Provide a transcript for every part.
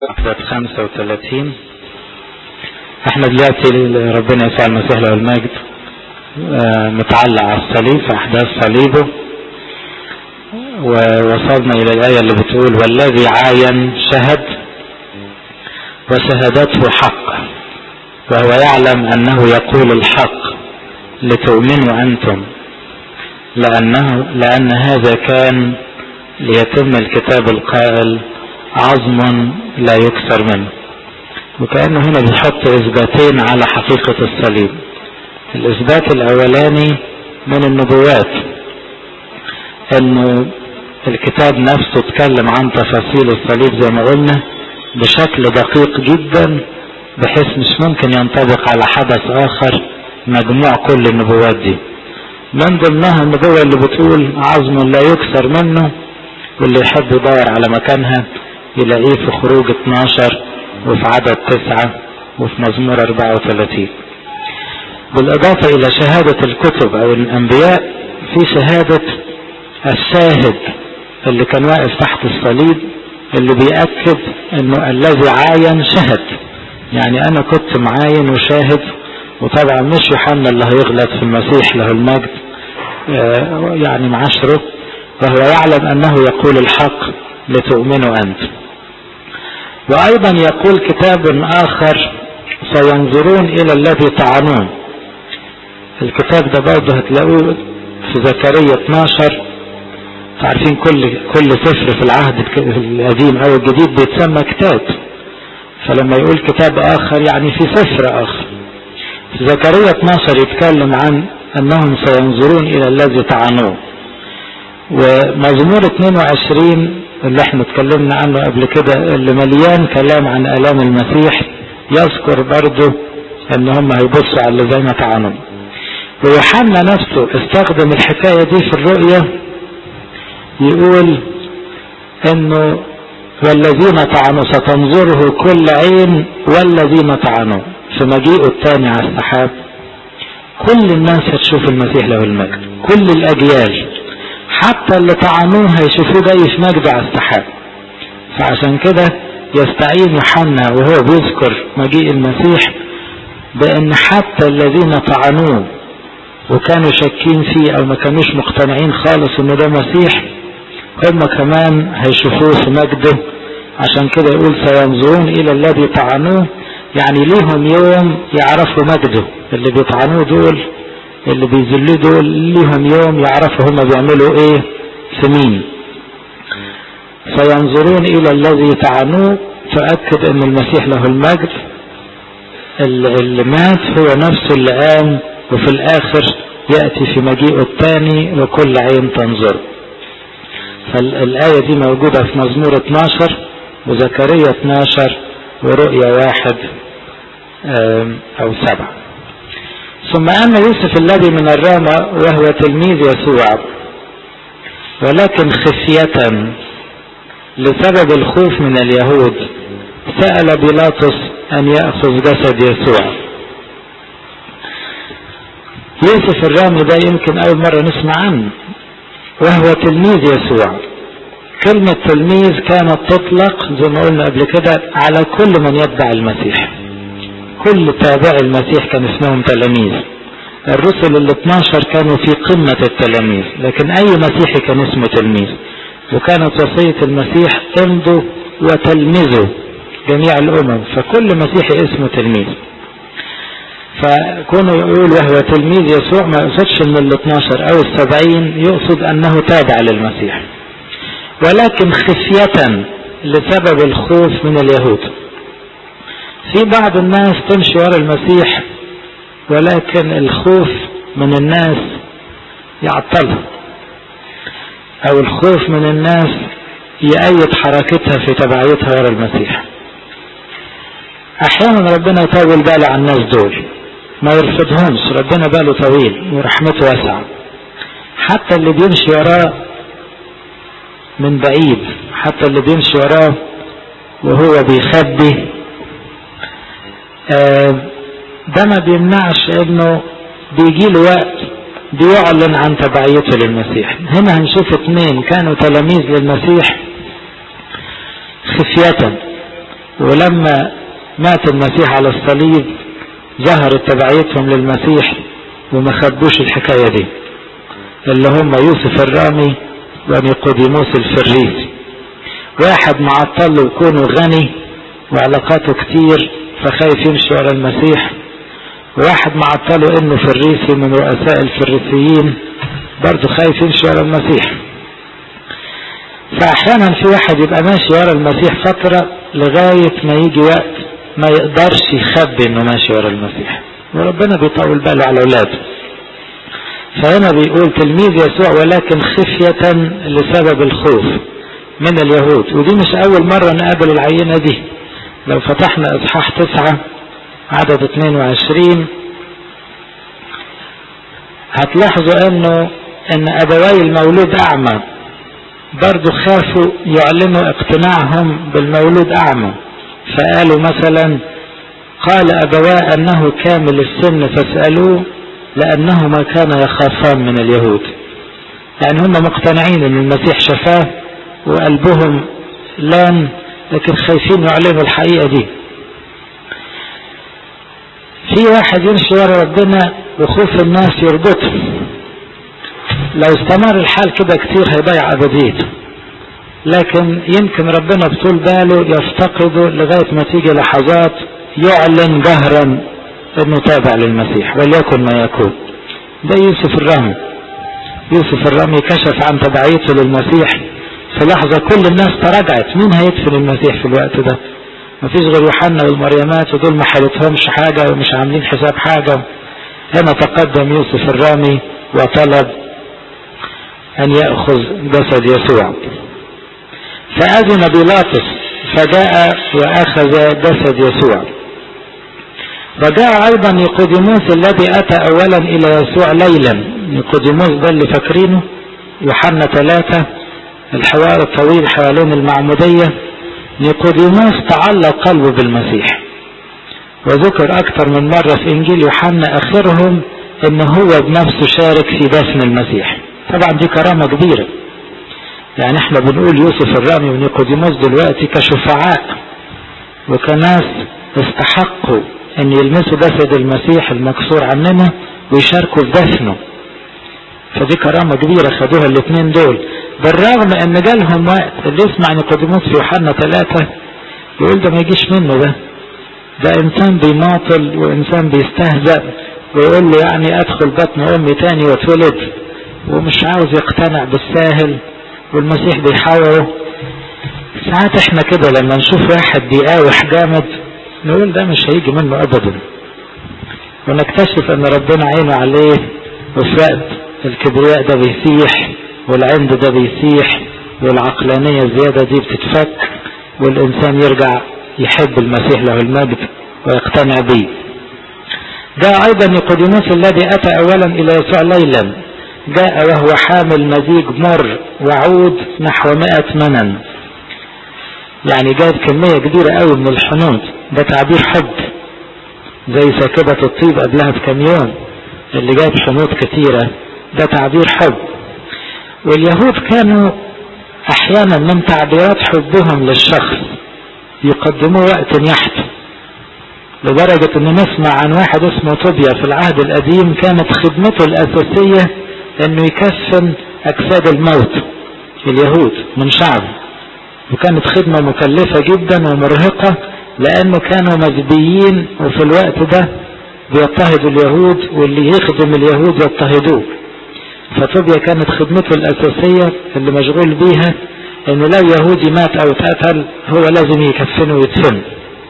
عدد 35 احنا دلوقتي ربنا يسوع المسيح له المجد آه، متعلق على الصليب في احداث صليبه ووصلنا الى الايه اللي بتقول والذي عاين شهد وشهادته حق وهو يعلم انه يقول الحق لتؤمنوا انتم لانه لان هذا كان ليتم الكتاب القائل عظم لا يكسر منه وكأنه هنا بيحط إثباتين على حقيقة الصليب الإثبات الأولاني من النبوات إنه الكتاب نفسه اتكلم عن تفاصيل الصليب زي ما قلنا بشكل دقيق جدا بحيث مش ممكن ينطبق على حدث آخر مجموع كل النبوات دي من ضمنها النبوة اللي بتقول عظم لا يكسر منه واللي يحب يدور على مكانها يلاقيه في خروج 12 وفي عدد 9 وفي مزمور 34 بالإضافة إلى شهادة الكتب أو الأنبياء في شهادة الشاهد اللي كان واقف تحت الصليب اللي بيأكد أنه الذي عاين شهد يعني أنا كنت معاين وشاهد وطبعا مش يوحنا اللي هيغلط في المسيح له المجد يعني معاشره وهو يعلم أنه يقول الحق لتؤمنوا أنتم وأيضا يقول كتاب آخر سينظرون إلى الذي طعنوه الكتاب ده برضه هتلاقوه في زكريا 12 عارفين كل كل سفر في العهد القديم أو الجديد بيتسمى كتاب فلما يقول كتاب آخر يعني في سفر آخر في زكريا 12 يتكلم عن أنهم سينظرون إلى الذي طعنوه ومزمور 22 اللي احنا اتكلمنا عنه قبل كده اللي مليان كلام عن الام المسيح يذكر برضه ان هم هيبصوا على اللي زي ما طعنوا ويوحنا نفسه استخدم الحكاية دي في الرؤية يقول انه والذين طعنوا ستنظره كل عين والذين طعنوا في مجيئه الثاني على السحاب كل الناس هتشوف المسيح له المجد كل الاجيال حتى اللي طعنوه هيشوفوه جاي في مجد على السحاب فعشان كده يستعين يوحنا وهو بيذكر مجيء المسيح بان حتى الذين طعنوه وكانوا شاكين فيه او ما كانوش مقتنعين خالص انه ده مسيح هم كمان هيشوفوه في مجده عشان كده يقول سينظرون الى الذي طعنوه يعني ليهم يوم يعرفوا مجده اللي بيطعنوه دول اللي بيذلوه دول ليهم يوم يعرفوا هم بيعملوا ايه في مين سينظرون الى الذي طعنوه فأكد ان المسيح له المجد اللي مات هو نفسه اللي قام وفي الاخر يأتي في مجيئه الثاني وكل عين تنظر فالآية دي موجودة في مزمور 12 وزكريا 12 ورؤيا واحد او سبعة ثم أن يوسف الذي من الرامة وهو تلميذ يسوع ولكن خفية لسبب الخوف من اليهود سأل بيلاطس أن يأخذ جسد يسوع يوسف الرامي ده يمكن أول مرة نسمع عنه وهو تلميذ يسوع كلمة تلميذ كانت تطلق زي ما قلنا قبل كده على كل من يتبع المسيح كل تابع المسيح كان اسمهم تلاميذ الرسل ال 12 كانوا في قمة التلاميذ لكن أي مسيحي كان اسمه تلميذ وكانت وصية المسيح امضوا وتلمذوا جميع الأمم فكل مسيحي اسمه تلميذ فكونه يقول وهو تلميذ يسوع ما يقصدش من ال 12 أو السبعين يقصد أنه تابع للمسيح ولكن خفية لسبب الخوف من اليهود في بعض الناس تمشي ورا المسيح ولكن الخوف من الناس يعطلها او الخوف من الناس يأيد حركتها في تبعيتها ورا المسيح احيانا ربنا يطول باله على الناس دول ما يرفضهمش ربنا باله طويل ورحمته واسعة حتى اللي بيمشي وراه من بعيد حتى اللي بيمشي وراه وهو بيخبي ده ما بيمنعش انه بيجي له وقت بيعلن عن تبعيته للمسيح هنا هنشوف اثنين كانوا تلاميذ للمسيح خفية ولما مات المسيح على الصليب ظهرت تبعيتهم للمسيح وما خبوش الحكاية دي اللي هم يوسف الرامي ونيقوديموس الفريسي واحد معطل وكونه غني وعلاقاته كتير فخايف يمشي ورا المسيح وواحد معطله انه فريسي من رؤساء الفريسيين برضه خايف يمشي ورا المسيح فاحيانا في واحد يبقى ماشي ورا المسيح فترة لغاية ما يجي وقت ما يقدرش يخبي انه ماشي ورا المسيح وربنا بيطول باله على اولاده فهنا بيقول تلميذ يسوع ولكن خفية لسبب الخوف من اليهود ودي مش اول مرة نقابل العينة دي لو فتحنا اصحاح تسعة عدد 22 هتلاحظوا انه ان ابوي المولود اعمى برضو خافوا يعلنوا اقتناعهم بالمولود اعمى فقالوا مثلا قال ابواه انه كامل السن فاسألوه لانهما كان يخافان من اليهود يعني هم مقتنعين ان المسيح شفاه وقلبهم لان لكن خايفين يعلنوا الحقيقة دي في واحد يمشي ورا ربنا وخوف الناس يربطه لو استمر الحال كده كتير هيضيع ابديته لكن يمكن ربنا بطول باله يفتقده لغاية ما تيجي لحظات يعلن جهرا انه تابع للمسيح وليكن ما يكون ده يوسف الرامي يوسف الرامي كشف عن تبعيته للمسيح في لحظة كل الناس تراجعت مين هيدفن المسيح في الوقت ده مفيش غير يوحنا والمريمات ودول ما حالتهمش حاجة ومش عاملين حساب حاجة هنا تقدم يوسف الرامي وطلب أن يأخذ جسد يسوع فأذن بيلاطس فجاء وأخذ جسد يسوع وجاء أيضا نيقوديموس الذي أتى أولا إلى يسوع ليلا نيقوديموس ده اللي فاكرينه يوحنا ثلاثة الحوار الطويل حوالين المعمودية نيقوديموس تعلق قلبه بالمسيح وذكر أكثر من مرة في إنجيل يوحنا آخرهم إن هو بنفسه شارك في دفن المسيح طبعا دي كرامة كبيرة يعني احنا بنقول يوسف الرامي ونيقوديموس دلوقتي كشفعاء وكناس استحقوا ان يلمسوا جسد المسيح المكسور عننا ويشاركوا في دفنه فدي كرامة كبيرة خدوها الاثنين دول بالرغم ان جالهم وقت اللي يسمع نيقوديموس في يوحنا ثلاثة يقول ده ما يجيش منه ده ده انسان بيماطل وانسان بيستهزأ ويقول له يعني ادخل بطن امي تاني واتولد ومش عاوز يقتنع بالساهل والمسيح بيحاوره ساعات احنا كده لما نشوف واحد بيقاوح جامد نقول ده مش هيجي منه ابدا ونكتشف ان ربنا عينه عليه وفي وقت الكبرياء ده بيسيح والعند ده بيسيح والعقلانية الزيادة دي بتتفك والإنسان يرجع يحب المسيح له المجد ويقتنع به جاء أيضا نيقوديموس الذي أتى أولا إلى يسوع ليلا جاء وهو حامل مزيج مر وعود نحو مئة منن يعني جايب كمية كبيرة قوي من الحنوط ده تعبير حب زي ساكبة الطيب قبلها بكم يوم اللي جايب حنوط كتيرة ده تعبير حب واليهود كانوا احيانا من تعبيرات حبهم للشخص يقدموا وقت يحت لدرجة ان نسمع عن واحد اسمه طوبيا في العهد القديم كانت خدمته الاساسية انه يكفن اجساد الموت اليهود من شعب وكانت خدمة مكلفة جدا ومرهقة لانه كانوا مزبيين وفي الوقت ده بيضطهدوا اليهود واللي يخدم اليهود يضطهدوه فطوبيا كانت خدمته الأساسية اللي مشغول بيها إنه لو يهودي مات أو اتقتل هو لازم يكفنه ويدفنه.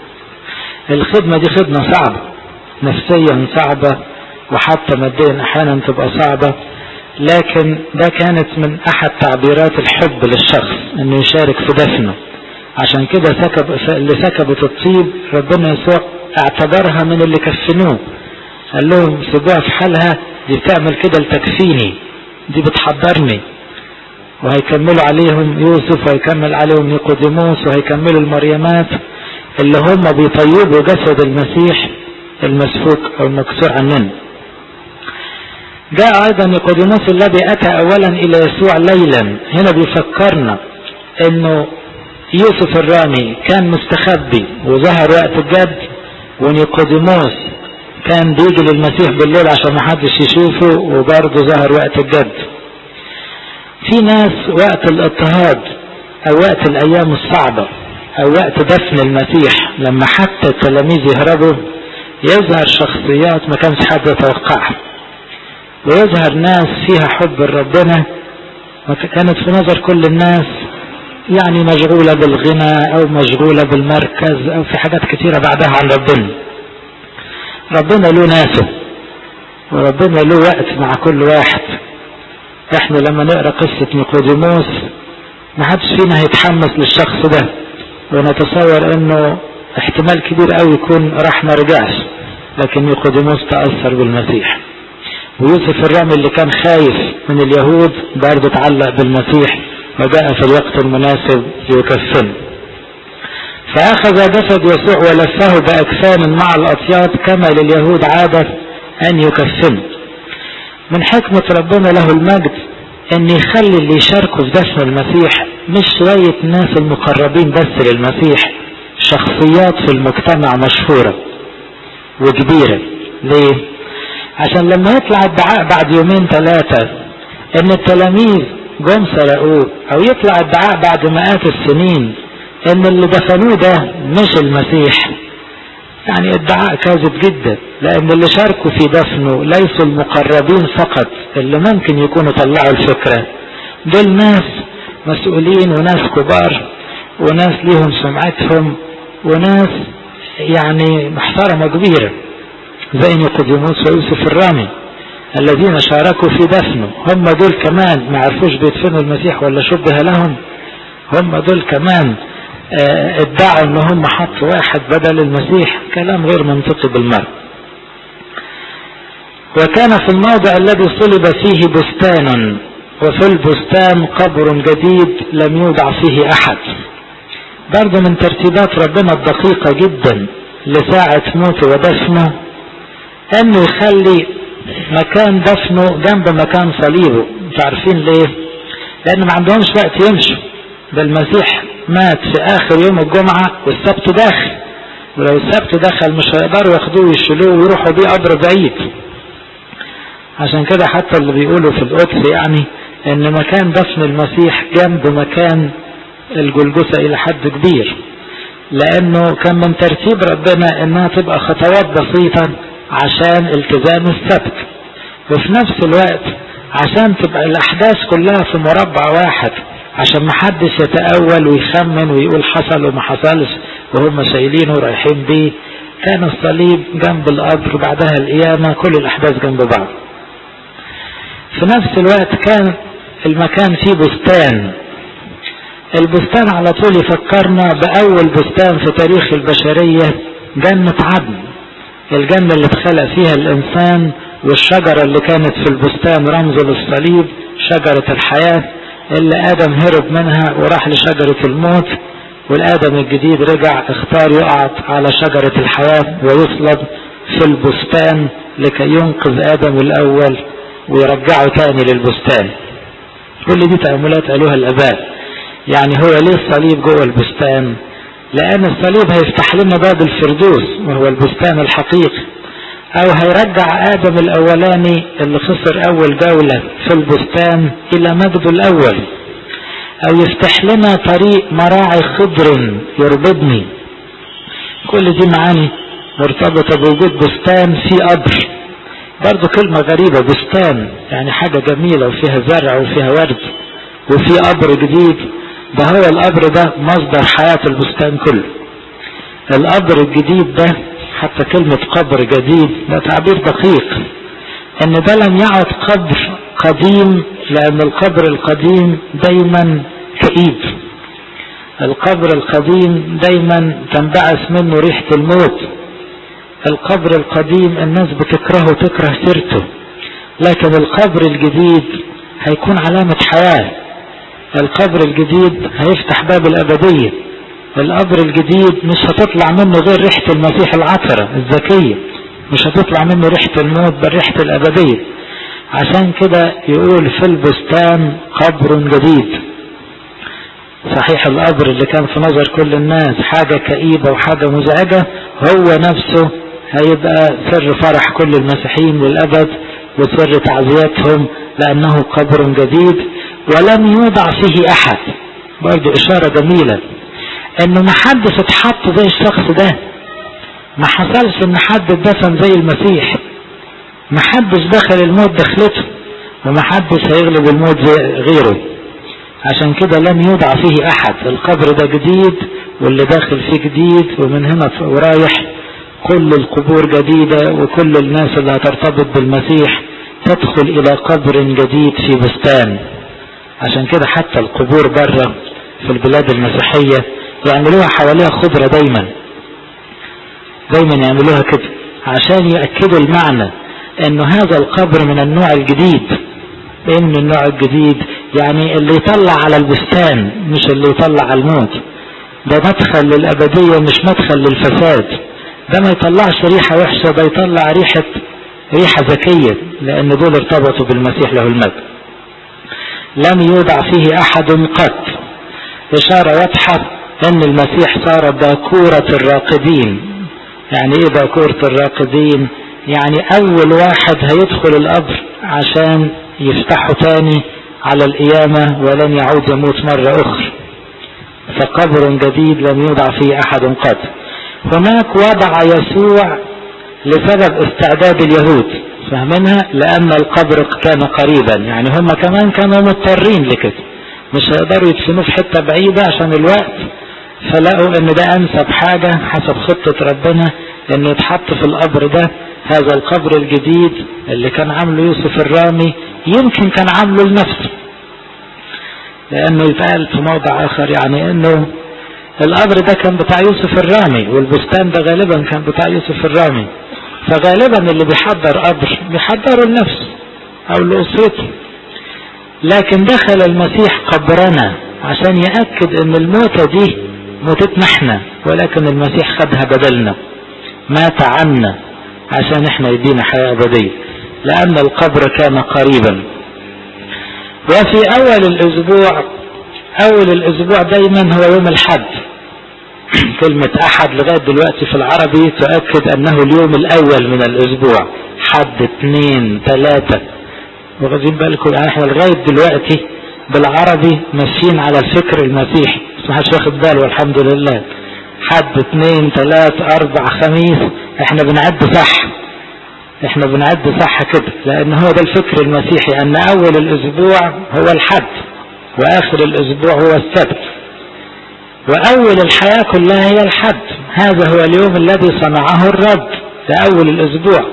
الخدمة دي خدمة صعبة نفسيا صعبة وحتى ماديا أحيانا تبقى صعبة لكن ده كانت من أحد تعبيرات الحب للشخص إنه يشارك في دفنه. عشان كده سكب اللي سكبت الطيب ربنا يسوع اعتبرها من اللي كفنوه. قال لهم سيبوها في حالها دي بتعمل كده لتكفيني دي بتحضرني وهيكملوا عليهم يوسف وهيكمل عليهم نيقوديموس وهيكملوا المريمات اللي هم بيطيبوا جسد المسيح المسفوك او المكسور عننا جاء ايضا نيقوديموس الذي اتى اولا الى يسوع ليلا هنا بيفكرنا انه يوسف الرامي كان مستخبي وظهر وقت الجد ونيقوديموس كان بيجي للمسيح بالليل عشان محدش يشوفه وبرضه ظهر وقت الجد في ناس وقت الاضطهاد او وقت الايام الصعبة او وقت دفن المسيح لما حتى التلاميذ يهربوا يظهر شخصيات ما كانش حد يتوقعها ويظهر ناس فيها حب لربنا كانت في نظر كل الناس يعني مشغولة بالغنى او مشغولة بالمركز او في حاجات كتيرة بعدها عن ربنا ربنا له ناسه وربنا له وقت مع كل واحد احنا لما نقرا قصة نيقوديموس ما حدش فينا هيتحمس للشخص ده ونتصور انه احتمال كبير قوي يكون راح ما رجعش لكن نيقوديموس تأثر بالمسيح ويوسف الرامي اللي كان خايف من اليهود برضه اتعلق بالمسيح وجاء في الوقت المناسب ليكفنه فأخذ جسد يسوع ولفه بأكفان مع الأطياب كما لليهود عادة أن يكفنوا من حكمة ربنا له المجد أن يخلي اللي يشاركوا في دفن المسيح مش شوية ناس المقربين بس للمسيح شخصيات في المجتمع مشهورة وكبيرة ليه؟ عشان لما يطلع الدعاء بعد يومين ثلاثة ان التلاميذ جم سرقوه او يطلع الدعاء بعد مئات السنين ان اللي دفنوه ده مش المسيح يعني ادعاء كاذب جدا لان اللي شاركوا في دفنه ليسوا المقربين فقط اللي ممكن يكونوا طلعوا الفكرة دول ناس مسؤولين وناس كبار وناس ليهم سمعتهم وناس يعني محترمة كبيرة زي نيقوديموس ويوسف الرامي الذين شاركوا في دفنه هم دول كمان ما عرفوش بيدفنوا المسيح ولا شبه لهم هم دول كمان ادعوا ان هم حطوا واحد بدل المسيح كلام غير منطقي بالمرة وكان في الموضع الذي صلب فيه بستان وفي البستان قبر جديد لم يوضع فيه احد برضه من ترتيبات ربنا الدقيقة جدا لساعة موته ودفنه انه يخلي مكان دفنه جنب مكان صليبه انتوا عارفين ليه لان ما عندهمش وقت يمشوا ده المسيح مات في اخر يوم الجمعة والسبت داخل ولو السبت دخل مش هيقدروا ياخدوه ويشيلوه ويروحوا بيه قبر بعيد عشان كده حتى اللي بيقولوا في القدس يعني ان مكان دفن المسيح جنب مكان الجلجثة الى حد كبير لانه كان من ترتيب ربنا انها تبقى خطوات بسيطة عشان التزام السبت وفي نفس الوقت عشان تبقى الاحداث كلها في مربع واحد عشان ما حدش يتأول ويخمن ويقول حصل وما حصلش وهم شايلينه ورايحين بيه كان الصليب جنب القبر بعدها القيامة كل الأحداث جنب بعض في نفس الوقت كان المكان فيه بستان البستان على طول يفكرنا بأول بستان في تاريخ البشرية جنة عدن الجنة اللي اتخلق فيها الإنسان والشجرة اللي كانت في البستان رمز للصليب شجرة الحياة اللي آدم هرب منها وراح لشجرة الموت والآدم الجديد رجع اختار يقع على شجرة الحياة ويصلب في البستان لكي ينقذ آدم الأول ويرجعه تاني للبستان كل دي تأملات قالوها الآباء يعني هو ليه الصليب جوه البستان لأن الصليب هيفتح لنا باب الفردوس وهو البستان الحقيقي أو هيرجع آدم الأولاني اللي خسر أول جولة في البستان إلى مجده الأول أو يفتح لنا طريق مراعي خضر يربطني كل دي معاني مرتبطة بوجود بستان في قبر برضو كلمة غريبة بستان يعني حاجة جميلة وفيها زرع وفيها ورد وفي قبر جديد ده هو القبر ده مصدر حياة البستان كله القبر الجديد ده حتى كلمة قبر جديد ده تعبير دقيق ان ده لم يعد قبر قديم لان القبر القديم دايما كئيب القبر القديم دايما تنبعث منه ريحة الموت القبر القديم الناس بتكرهه تكره سيرته لكن القبر الجديد هيكون علامة حياة القبر الجديد هيفتح باب الأبدية القبر الجديد مش هتطلع منه غير ريحة المسيح العطرة الزكية مش هتطلع منه ريحة الموت بل ريحة الأبدية عشان كده يقول في البستان قبر جديد صحيح القبر اللي كان في نظر كل الناس حاجة كئيبة وحاجة مزعجة هو نفسه هيبقى سر فرح كل المسيحيين للأبد وسر تعزيتهم لأنه قبر جديد ولم يوضع فيه أحد برضو إشارة جميلة إنه ما حدش اتحط زي الشخص ده ما حصلش إن حد اتدفن زي المسيح ما حدش دخل الموت دخلته وما حدش هيغلب الموت زي غيره عشان كده لم يوضع فيه أحد القبر ده جديد واللي داخل فيه جديد ومن هنا ورايح كل القبور جديدة وكل الناس اللي هترتبط بالمسيح تدخل إلى قبر جديد في بستان عشان كده حتى القبور بره في البلاد المسيحية يعملوها حواليها خضرة دايما دايما يعملوها كده عشان يأكدوا المعنى انه هذا القبر من النوع الجديد ايه من النوع الجديد يعني اللي يطلع على البستان مش اللي يطلع على الموت ده مدخل للأبدية مش مدخل للفساد ده ما يطلعش ريحة وحشة ده يطلع ريحة ريحة ذكية لأن دول ارتبطوا بالمسيح له المجد لم يوضع فيه أحد قط إشارة واضحة أن المسيح صار باكورة الراقدين يعني إيه باكورة الراقدين يعني أول واحد هيدخل القبر عشان يفتحه تاني على القيامة ولن يعود يموت مرة أخرى فقبر جديد لم يوضع فيه أحد قط هناك وضع يسوع لسبب استعداد اليهود فاهمينها لأن القبر كان قريبا يعني هم كمان كانوا مضطرين لكده مش هيقدروا يدفنوه في حتة بعيدة عشان الوقت فلقوا ان ده انسب حاجة حسب خطة ربنا ان يتحط في القبر ده هذا القبر الجديد اللي كان عامله يوسف الرامي يمكن كان عامله لنفسه لانه يتقال في موضع اخر يعني انه القبر ده كان بتاع يوسف الرامي والبستان ده غالبا كان بتاع يوسف الرامي فغالبا اللي بيحضر قبر بيحضره لنفسه او لاسرته لكن دخل المسيح قبرنا عشان يأكد ان الموتة دي موتتنا احنا ولكن المسيح خدها بدلنا مات عنا عشان احنا يدينا حياة ابدية لان القبر كان قريبا وفي اول الاسبوع اول الاسبوع دايما هو يوم الحد كلمة احد لغاية دلوقتي في العربي تؤكد انه اليوم الاول من الاسبوع حد اثنين ثلاثة واخدين بالكم يعني احنا لغاية دلوقتي بالعربي ماشيين على الفكر المسيحي بس ما حدش واخد باله والحمد لله حد اثنين ثلاث اربع خميس احنا بنعد صح احنا بنعد صح كده لان هو ده الفكر المسيحي ان اول الاسبوع هو الحد واخر الاسبوع هو السبت واول الحياة كلها هي الحد هذا هو اليوم الذي صنعه الرب ده اول الاسبوع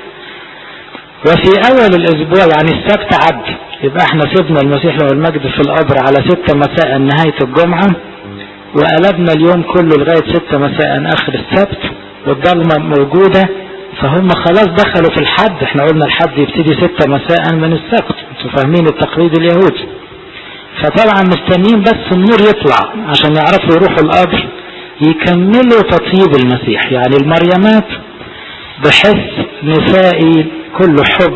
وفي اول الاسبوع يعني السبت عد يبقى احنا سيبنا المسيح له المجد في القبر على ستة مساء نهاية الجمعة وقلبنا اليوم كله لغاية ستة مساء اخر السبت والضلمة موجودة فهم خلاص دخلوا في الحد احنا قلنا الحد يبتدي ستة مساء من السبت انتوا فاهمين التقليد اليهودي فطبعا مستنيين بس النور يطلع عشان يعرفوا يروحوا القبر يكملوا تطيب المسيح يعني المريمات بحس نسائي كله حب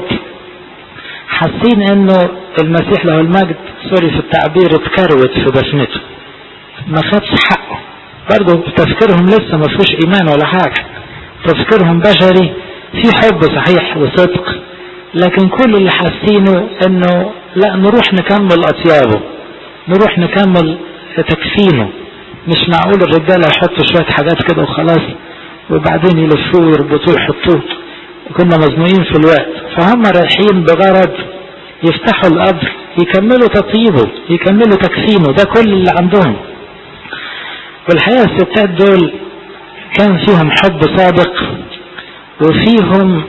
حاسين انه المسيح له المجد سوري في التعبير اتكروت في دفنته ما خدش حقه برضه تفكيرهم لسه ما فيهوش ايمان ولا حاجه تفكيرهم بشري في حب صحيح وصدق لكن كل اللي حاسينه انه لا نروح نكمل اطيابه نروح نكمل تكفينه مش معقول الرجاله يحطوا شويه حاجات كده وخلاص وبعدين يلفوه ويربطوه يحطوه كنا مزنوقين في الوقت فهم رايحين بغرض يفتحوا القبر يكملوا تطيبه يكملوا تكفينه ده كل اللي عندهم والحقيقة الستات دول كان فيهم حب صادق وفيهم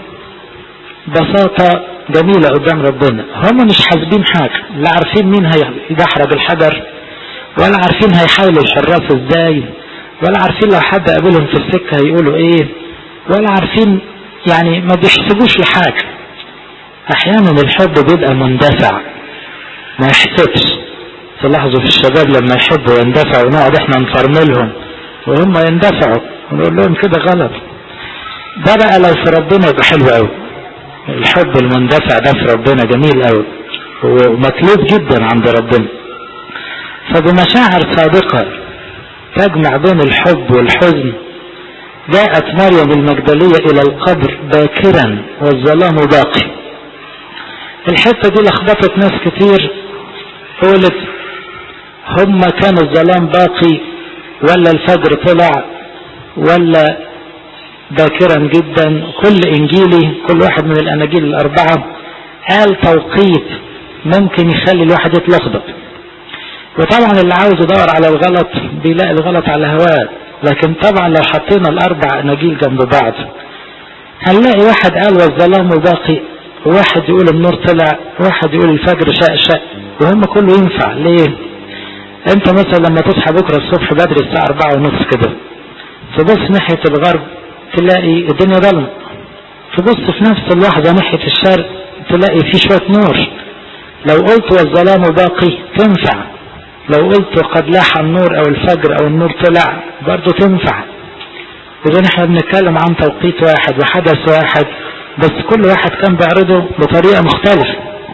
بساطة جميلة قدام ربنا هم مش حاسبين حاجة لا عارفين مين هيدحرج الحجر ولا عارفين هيحاولوا الحراس ازاي ولا عارفين لو حد قابلهم في السكة هيقولوا ايه ولا عارفين يعني ما بيحسبوش لحاجة احيانا الحب بيبقى مندفع ما يحسبش تلاحظوا في الشباب لما يحبوا يندفعوا ونقعد احنا نفرملهم وهم يندفعوا ونقول لهم كده غلط ده بقى لو في ربنا يبقى حلو قوي الحب المندفع ده في ربنا جميل قوي ومطلوب جدا عند ربنا فبمشاعر صادقة تجمع بين الحب والحزن جاءت مريم المجدلية إلى القبر باكرا والظلام باقي الحتة دي لخبطت ناس كتير قولت هم كان الظلام باقي ولا الفجر طلع ولا باكرا جدا كل انجيلي كل واحد من الاناجيل الاربعة قال توقيت ممكن يخلي الواحد يتلخبط وطبعا اللي عاوز يدور على الغلط بيلاقي الغلط على هواه لكن طبعا لو حطينا الاربع اناجيل جنب بعض هنلاقي واحد قال والظلام باقي وواحد يقول النور طلع وواحد يقول الفجر شق شق وهم كله ينفع ليه انت مثلا لما تصحى بكرة الصبح بدري الساعة اربعة ونص كده تبص ناحية الغرب تلاقي الدنيا ضلمة تبص في نفس اللحظة ناحية الشرق تلاقي في شوية نور لو قلت والظلام باقي تنفع لو قلت قد لاح النور او الفجر او النور طلع برضه تنفع اذا احنا بنتكلم عن توقيت واحد وحدث واحد بس كل واحد كان بيعرضه بطريقة مختلفة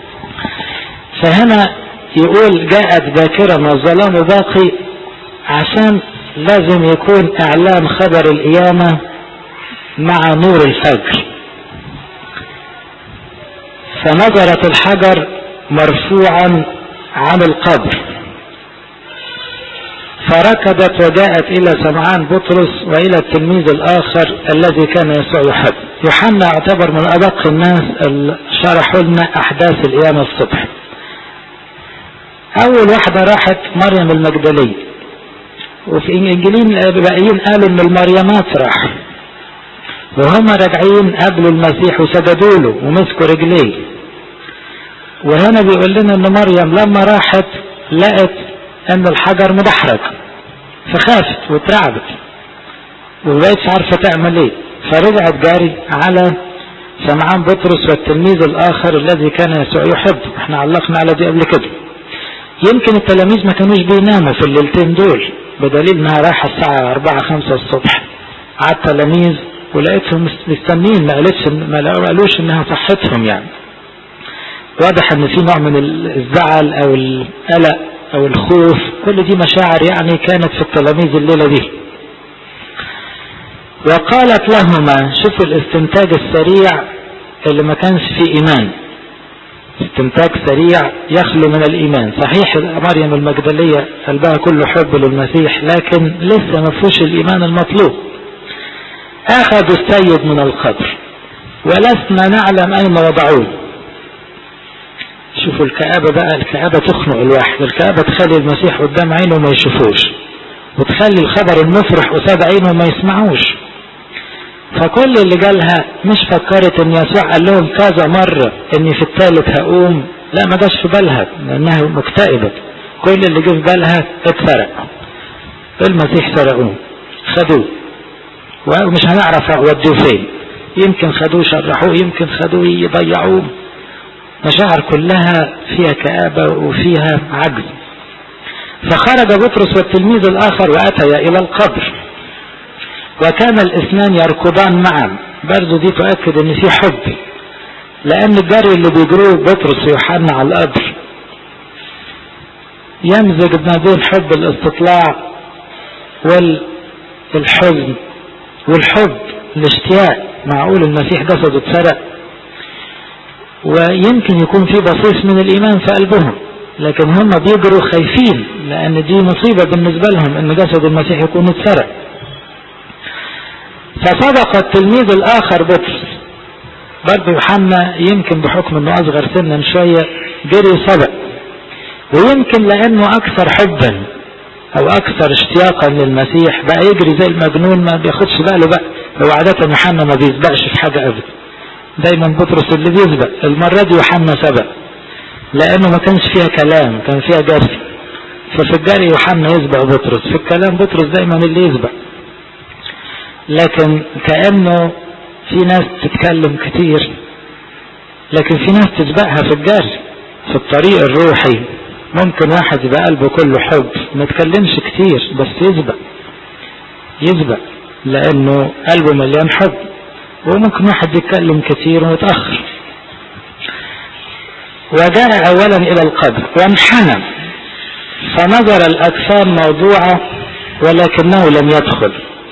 فهنا يقول جاءت باكرا والظلام باقي عشان لازم يكون اعلان خبر القيامة مع نور الفجر فنظرت الحجر مرفوعا عن القبر فركضت وجاءت الى سمعان بطرس والى التلميذ الاخر الذي كان يسوع يحب يوحنا يعتبر من ادق الناس اللي شرحوا لنا احداث القيامه الصبح اول واحده راحت مريم المجدليه وفي انجيلين الباقيين قالوا ان المريمات راحوا وهم راجعين قابلوا المسيح وسجدوا له ومسكوا رجليه وهنا بيقول لنا ان مريم لما راحت لقت ان الحجر مدحرج فخافت واترعبت ومبقتش عارفة تعمل ايه فرجعت جاري على سمعان بطرس والتلميذ الاخر الذي كان يسوع يحبه احنا علقنا على دي قبل كده يمكن التلاميذ ما كانوش بيناموا في الليلتين دول بدليل انها رايحة الساعة 4 5 الصبح على التلاميذ ولقيتهم مستنين ما قالتش ما قالوش انها صحتهم يعني واضح ان في نوع من الزعل او القلق او الخوف كل دي مشاعر يعني كانت في التلاميذ الليلة دي وقالت لهما شوفوا الاستنتاج السريع اللي ما كانش فيه ايمان استنتاج سريع يخلو من الايمان صحيح مريم المجدلية قلبها كله حب للمسيح لكن لسه ما فيهوش الايمان المطلوب اخذوا السيد من القبر ولسنا نعلم اين وضعوه شوفوا الكآبة بقى الكآبة تخنق الواحد الكآبة تخلي المسيح قدام عينه ما يشوفوش وتخلي الخبر المفرح قصاد عينه ما يسمعوش فكل اللي جالها مش فكرت ان يسوع قال لهم كذا مرة اني في الثالث هقوم لا ما جاش في بالها لانها مكتئبة كل اللي جه في بالها اتسرق المسيح سرقوه خدوه ومش هنعرف ودوه فين يمكن خدوه شرحوه يمكن خدوه يضيعوه مشاعر كلها فيها كآبة وفيها عجز فخرج بطرس والتلميذ الآخر وأتيا إلى القبر وكان الاثنان يركضان معا برضو دي تؤكد ان في حب لان الجري اللي بيجروه بطرس ويوحنا على القبر يمزج ما بين حب الاستطلاع والحزن والحب الاشتياق معقول المسيح جسده اتسرق ويمكن يكون في بصيص من الايمان في قلبهم لكن هم بيجروا خايفين لان دي مصيبة بالنسبة لهم ان جسد المسيح يكون اتسرق فصدق التلميذ الاخر بطرس برضه يوحنا يمكن بحكم انه اصغر سنا شوية جري سبق ويمكن لانه اكثر حبا او اكثر اشتياقا للمسيح بقى يجري زي المجنون ما بياخدش باله بقى هو عادة يوحنا ما بيسبقش في حاجة ابدا دايما بطرس اللي بيسبق المرة دي يوحنا سبق لانه ما كانش فيها كلام كان فيها جري ففي الجري يوحنا يسبق بطرس في الكلام بطرس دايما اللي يسبق لكن كأنه في ناس تتكلم كتير لكن في ناس تسبقها في الجري في الطريق الروحي ممكن واحد يبقى قلبه كله حب ما تكلمش كتير بس يسبق يسبق لانه قلبه مليان حب وممكن واحد يتكلم كتير ويتأخر وجاء اولا الى القبر وانحنى فنظر الأجسام موضوعة ولكنه لم يدخل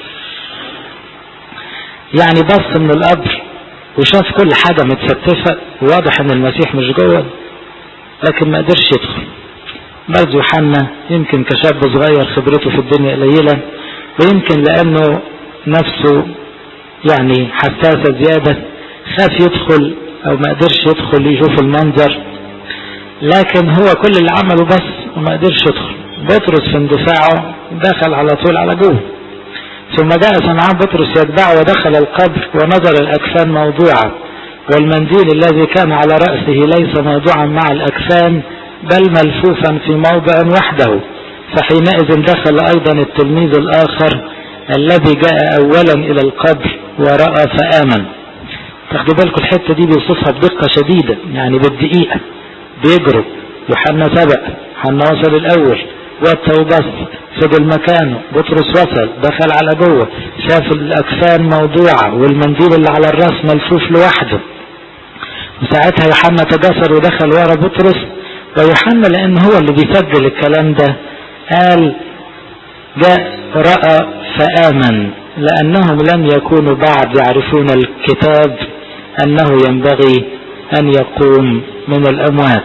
يعني بص من القبر وشاف كل حاجة متستفة وواضح ان المسيح مش جوه لكن ما قدرش يدخل برضه يوحنا يمكن كشاب صغير خبرته في الدنيا قليلة ويمكن لانه نفسه يعني حساسة زيادة خاف يدخل او ما قدرش يدخل يشوف المنظر لكن هو كل اللي عمله بس وما قدرش يدخل بطرس في اندفاعه دخل على طول على جوه ثم جاء سمعان بطرس يتبعه ودخل القبر ونظر الأكفان موضوعة والمنديل الذي كان على رأسه ليس موضوعا مع الأكفان بل ملفوفا في موضع وحده فحينئذ دخل أيضا التلميذ الآخر الذي جاء أولا إلى القبر ورأى فآمن تاخدوا بالكم الحتة دي بيوصفها بدقة شديدة يعني بالدقيقة بيجروا يوحنا سبق يوحنا وصل الأول والتوبس فضل مكانه بطرس وصل دخل على جوه شاف الأكفان موضوعة والمنديل اللي على الراس ملفوف لوحده وساعتها يوحنا تجسر ودخل ورا بطرس ويوحنا لأن هو اللي بيسجل الكلام ده قال جاء رأى فآمن لأنهم لم يكونوا بعد يعرفون الكتاب أنه ينبغي أن يقوم من الأموات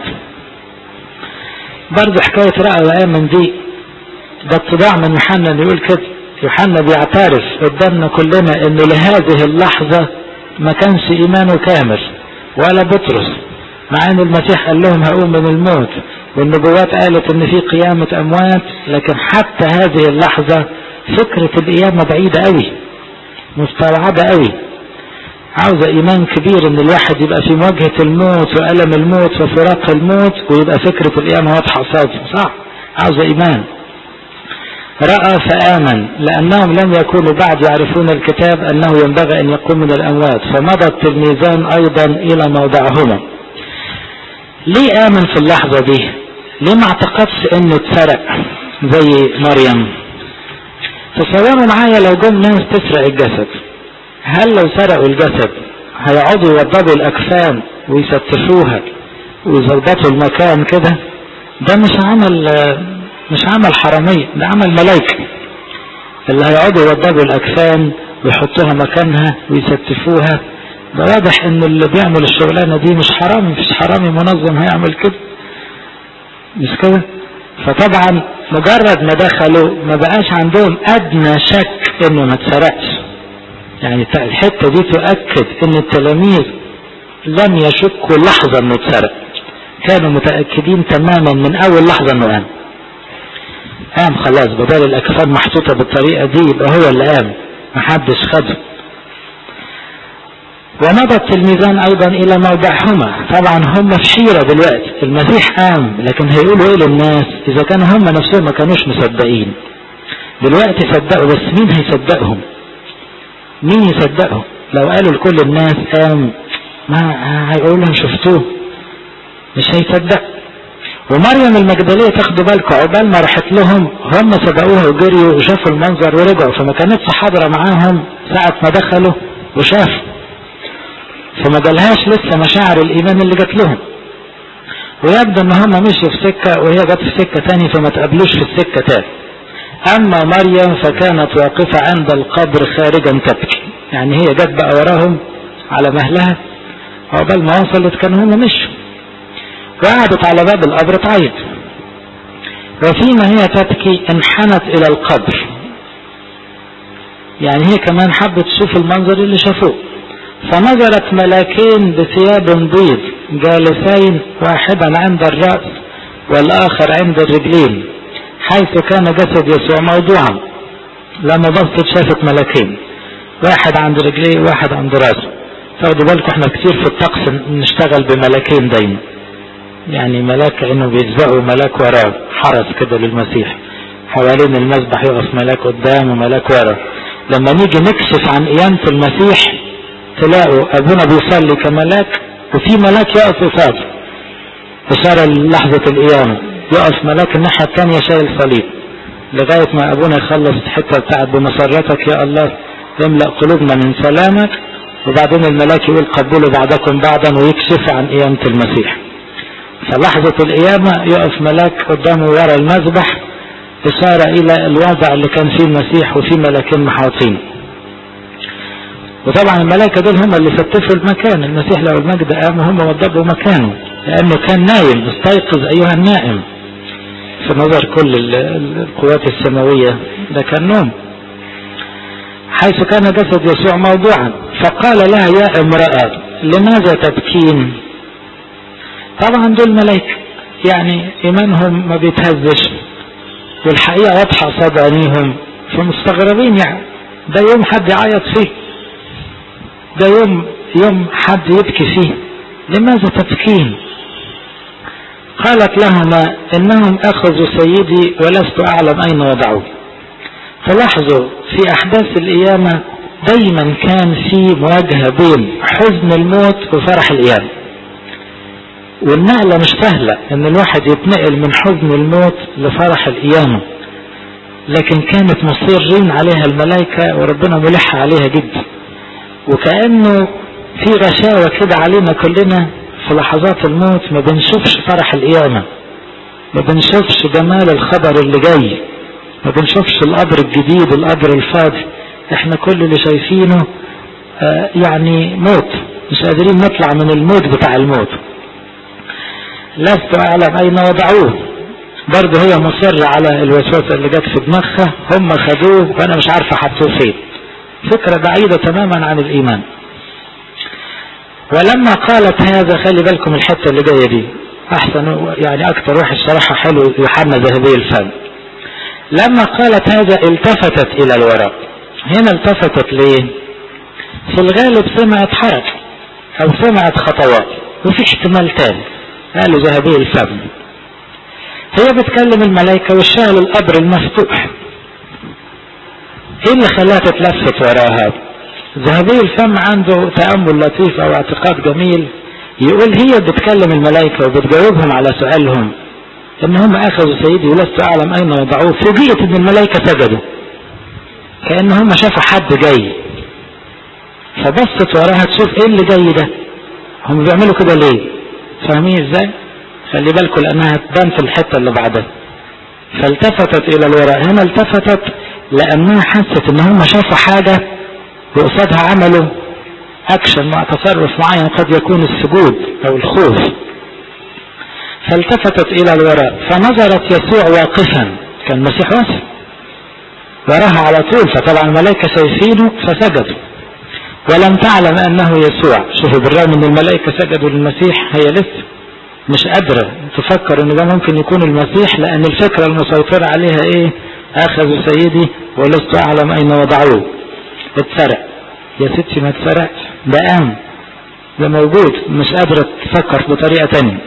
برضه حكاية رأى وآمن دي ده اتباع من يوحنا اللي يقول كده يوحنا بيعترف قدامنا كلنا انه لهذه اللحظة ما كانش ايمانه كامل ولا بطرس مع ان المسيح قال لهم هقوم من الموت والنبوات قالت ان في قيامة اموات لكن حتى هذه اللحظة فكرة القيامة بعيدة قوي مستبعدة قوي عاوزة ايمان كبير ان الواحد يبقى في مواجهة الموت والم الموت وفراق الموت ويبقى فكرة القيامة واضحة قصاده صح عاوزة ايمان رأى فآمن لأنهم لم يكونوا بعد يعرفون الكتاب أنه ينبغي أن يقوم من الأموات فمضى التلميذان أيضا إلى موضعهما ليه آمن في اللحظة دي ليه ما اعتقدش أنه اتسرق زي مريم تصوروا معايا لو جم ناس تسرق الجسد هل لو سرقوا الجسد هيقعدوا يوضبوا الأكفان ويستفوها ويظبطوا المكان كده ده مش عمل مش عمل حرامية ده عمل ملايكة اللي هيقعدوا يوضبوا الأجسام ويحطوها مكانها ويستفوها ده واضح ان اللي بيعمل الشغلانة دي مش حرامي مفيش حرامي منظم هيعمل كده مش كده فطبعا مجرد ما دخلوا ما بقاش عندهم ادنى شك انه ما اتسرقش يعني الحتة دي تؤكد ان التلاميذ لم يشكوا لحظة انه اتسرق كانوا متأكدين تماما من اول لحظة انه قام قام خلاص بدل الاكفان محطوطة بالطريقة دي يبقى هو اللي قام محدش خده ومضى التلميذان ايضا الى موضعهما طبعا هم في حيرة دلوقتي المسيح قام لكن هيقولوا ايه للناس اذا كانوا هم نفسهم ما كانوش مصدقين دلوقتي صدقوا بس مين هيصدقهم مين يصدقهم لو قالوا لكل الناس قام ما هيقولوا لهم شفتوه مش هيصدق ومريم المجدلية تاخدوا بالكم عقبال ما راحت لهم هم سبقوها وجريوا وشافوا المنظر ورجعوا فما كانتش حاضرة معاهم ساعة ما دخلوا وشافوا فما جالهاش لسه مشاعر الإيمان اللي جات لهم ويبدو ان هم مشوا في سكة وهي جت في سكة تاني فما تقابلوش في السكة تاني أما مريم فكانت واقفة عند القبر خارجا تبكي يعني هي جت بقى وراهم على مهلها عقبال ما وصلت كانوا هم مشوا وقعدت على باب القبر تعيط وفيما هي تبكي انحنت إلى القبر يعني هي كمان حبت تشوف المنظر اللي شافوه فنظرت ملاكين بثياب بيض جالسين واحدا عند الرأس والآخر عند الرجلين حيث كان جسد يسوع موضوعا لما بصت شافت ملكين واحد عند رجليه واحد عند راسه تاخدوا بالكم احنا كتير في الطقس نشتغل بملكين دايما يعني ملاك انه بيسبقوا ملاك وراه حرس كده للمسيح حوالين المذبح يقف ملاك قدام وملاك ورا لما نيجي نكشف عن قيامة المسيح تلاقوا ابونا بيصلي كملاك وفي ملاك يقف قصاده اشاره للحظة القيامة يقف ملاك الناحية التانية شايل صليب لغاية ما ابونا يخلص الحتة بتاعت بمسرتك يا الله يملأ قلوبنا من سلامك وبعدين الملاك يقول قبلوا بعضكم بعضا ويكشف عن قيامة المسيح فلحظة القيامة يقف ملاك قدامه ورا المذبح إشارة إلى الوضع اللي كان فيه المسيح وفيه ملاكين محاوطين وطبعا الملائكة دول هم اللي فتشوا المكان المسيح لو المجد قام هم وضبوا مكانه لأنه كان نايم استيقظ أيها النائم في نظر كل القوات السماوية ده كان نوم حيث كان جسد يسوع موضوعا فقال لها يا امرأة لماذا تبكين طبعا دول ملائكة يعني ايمانهم ما بيتهزش والحقيقة واضحة قصاد عينيهم فمستغربين يعني ده يوم حد يعيط فيه ده يوم يوم حد يبكي فيه لماذا تبكين قالت لهما انهم اخذوا سيدي ولست اعلم اين وضعوه فلاحظوا في احداث القيامة دايما كان في مواجهة بين حزن الموت وفرح القيامة والنقلة مش سهلة ان الواحد يتنقل من حزن الموت لفرح القيامة لكن كانت مصيرين عليها الملائكة وربنا ملح عليها جدا وكأنه في غشاوة كده علينا كلنا في لحظات الموت ما بنشوفش فرح القيامة ما بنشوفش جمال الخبر اللي جاي ما بنشوفش القبر الجديد القبر الفاضي احنا كل اللي شايفينه آه يعني موت مش قادرين نطلع من الموت بتاع الموت لست اعلم اين وضعوه برضه هي مصرة على الوسوسة اللي جت في دماغها هم خدوه وانا مش عارفة حطوه فين فكرة بعيدة تماما عن الايمان ولما قالت هذا خلي بالكم الحتة اللي جاية دي احسن يعني اكتر واحد شرحها حلو يوحنا ذهبي الفم لما قالت هذا التفتت الى الوراء هنا التفتت ليه في الغالب سمعت حركة او سمعت خطوات وفي احتمال تاني قالوا ذهبي الفم هي بتكلم الملائكة والشغل القبر المفتوح ايه اللي خلاها تتلفت وراها ذهبي الفم عنده تأمل لطيف او اعتقاد جميل يقول هي بتكلم الملائكة وبتجاوبهم على سؤالهم ان هم اخذوا سيدي ولست اعلم اين وضعوه فوجئت ان الملائكة سجدوا كأن هم شافوا حد جاي فبصت وراها تشوف ايه اللي جاي ده هم بيعملوا كده ليه فاهمين ازاي خلي بالكم لانها تبان في الحتة اللي بعدها فالتفتت الى الوراء هنا التفتت لانها حست ان هم شافوا حاجة وقصادها عملوا اكشن مع تصرف معين قد يكون السجود او الخوف فالتفتت الى الوراء فنظرت يسوع واقفا كان المسيح واقف وراها على طول فطبعا الملائكة شايفينه فسجدوا ولم تعلم انه يسوع شوفوا بالرغم ان الملائكة سجدوا للمسيح هي لسه مش قادرة تفكر ان ده ممكن يكون المسيح لان الفكرة المسيطرة عليها ايه اخذوا سيدي ولست اعلم اين وضعوه اتسرق يا ستي ما اتسرقش ده قام ده موجود مش قادرة تفكر بطريقة تانية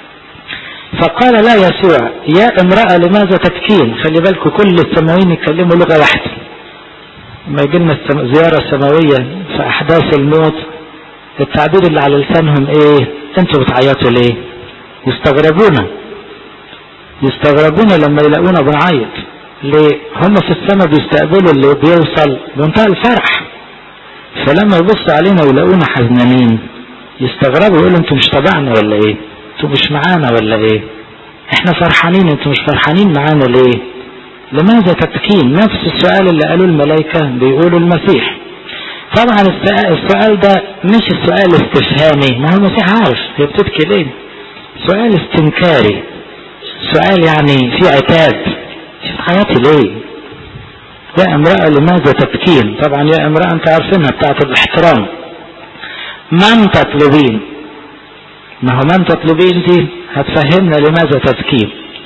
فقال لا يسوع يا امرأة لماذا تبكين خلي بالكم كل السماويين يتكلموا لغة واحدة لما يجي لنا الزيارة السماوية في أحداث الموت التعبير اللي على لسانهم إيه؟ أنتوا بتعيطوا ليه؟ يستغربونا يستغربونا لما يلاقونا بنعيط ليه؟ هم في السماء بيستقبلوا اللي بيوصل بمنتهى الفرح فلما يبصوا علينا ويلاقونا حزنانين يستغربوا يقولوا انتوا مش تبعنا ولا ايه؟ انتوا مش معانا ولا ايه؟ احنا فرحانين انتوا مش فرحانين معانا ليه؟ لماذا تبكين نفس السؤال اللي قالوا الملائكة بيقولوا المسيح طبعا السؤال ده مش السؤال استفهامي ما هو المسيح عارف هي بتبكي ليه سؤال استنكاري سؤال يعني في عتاب في حياتي ليه يا امرأة لماذا تبكين طبعا يا امرأة انت عارفينها بتاعت الاحترام من تطلبين ما هو من تطلبين دي هتفهمنا لماذا تبكين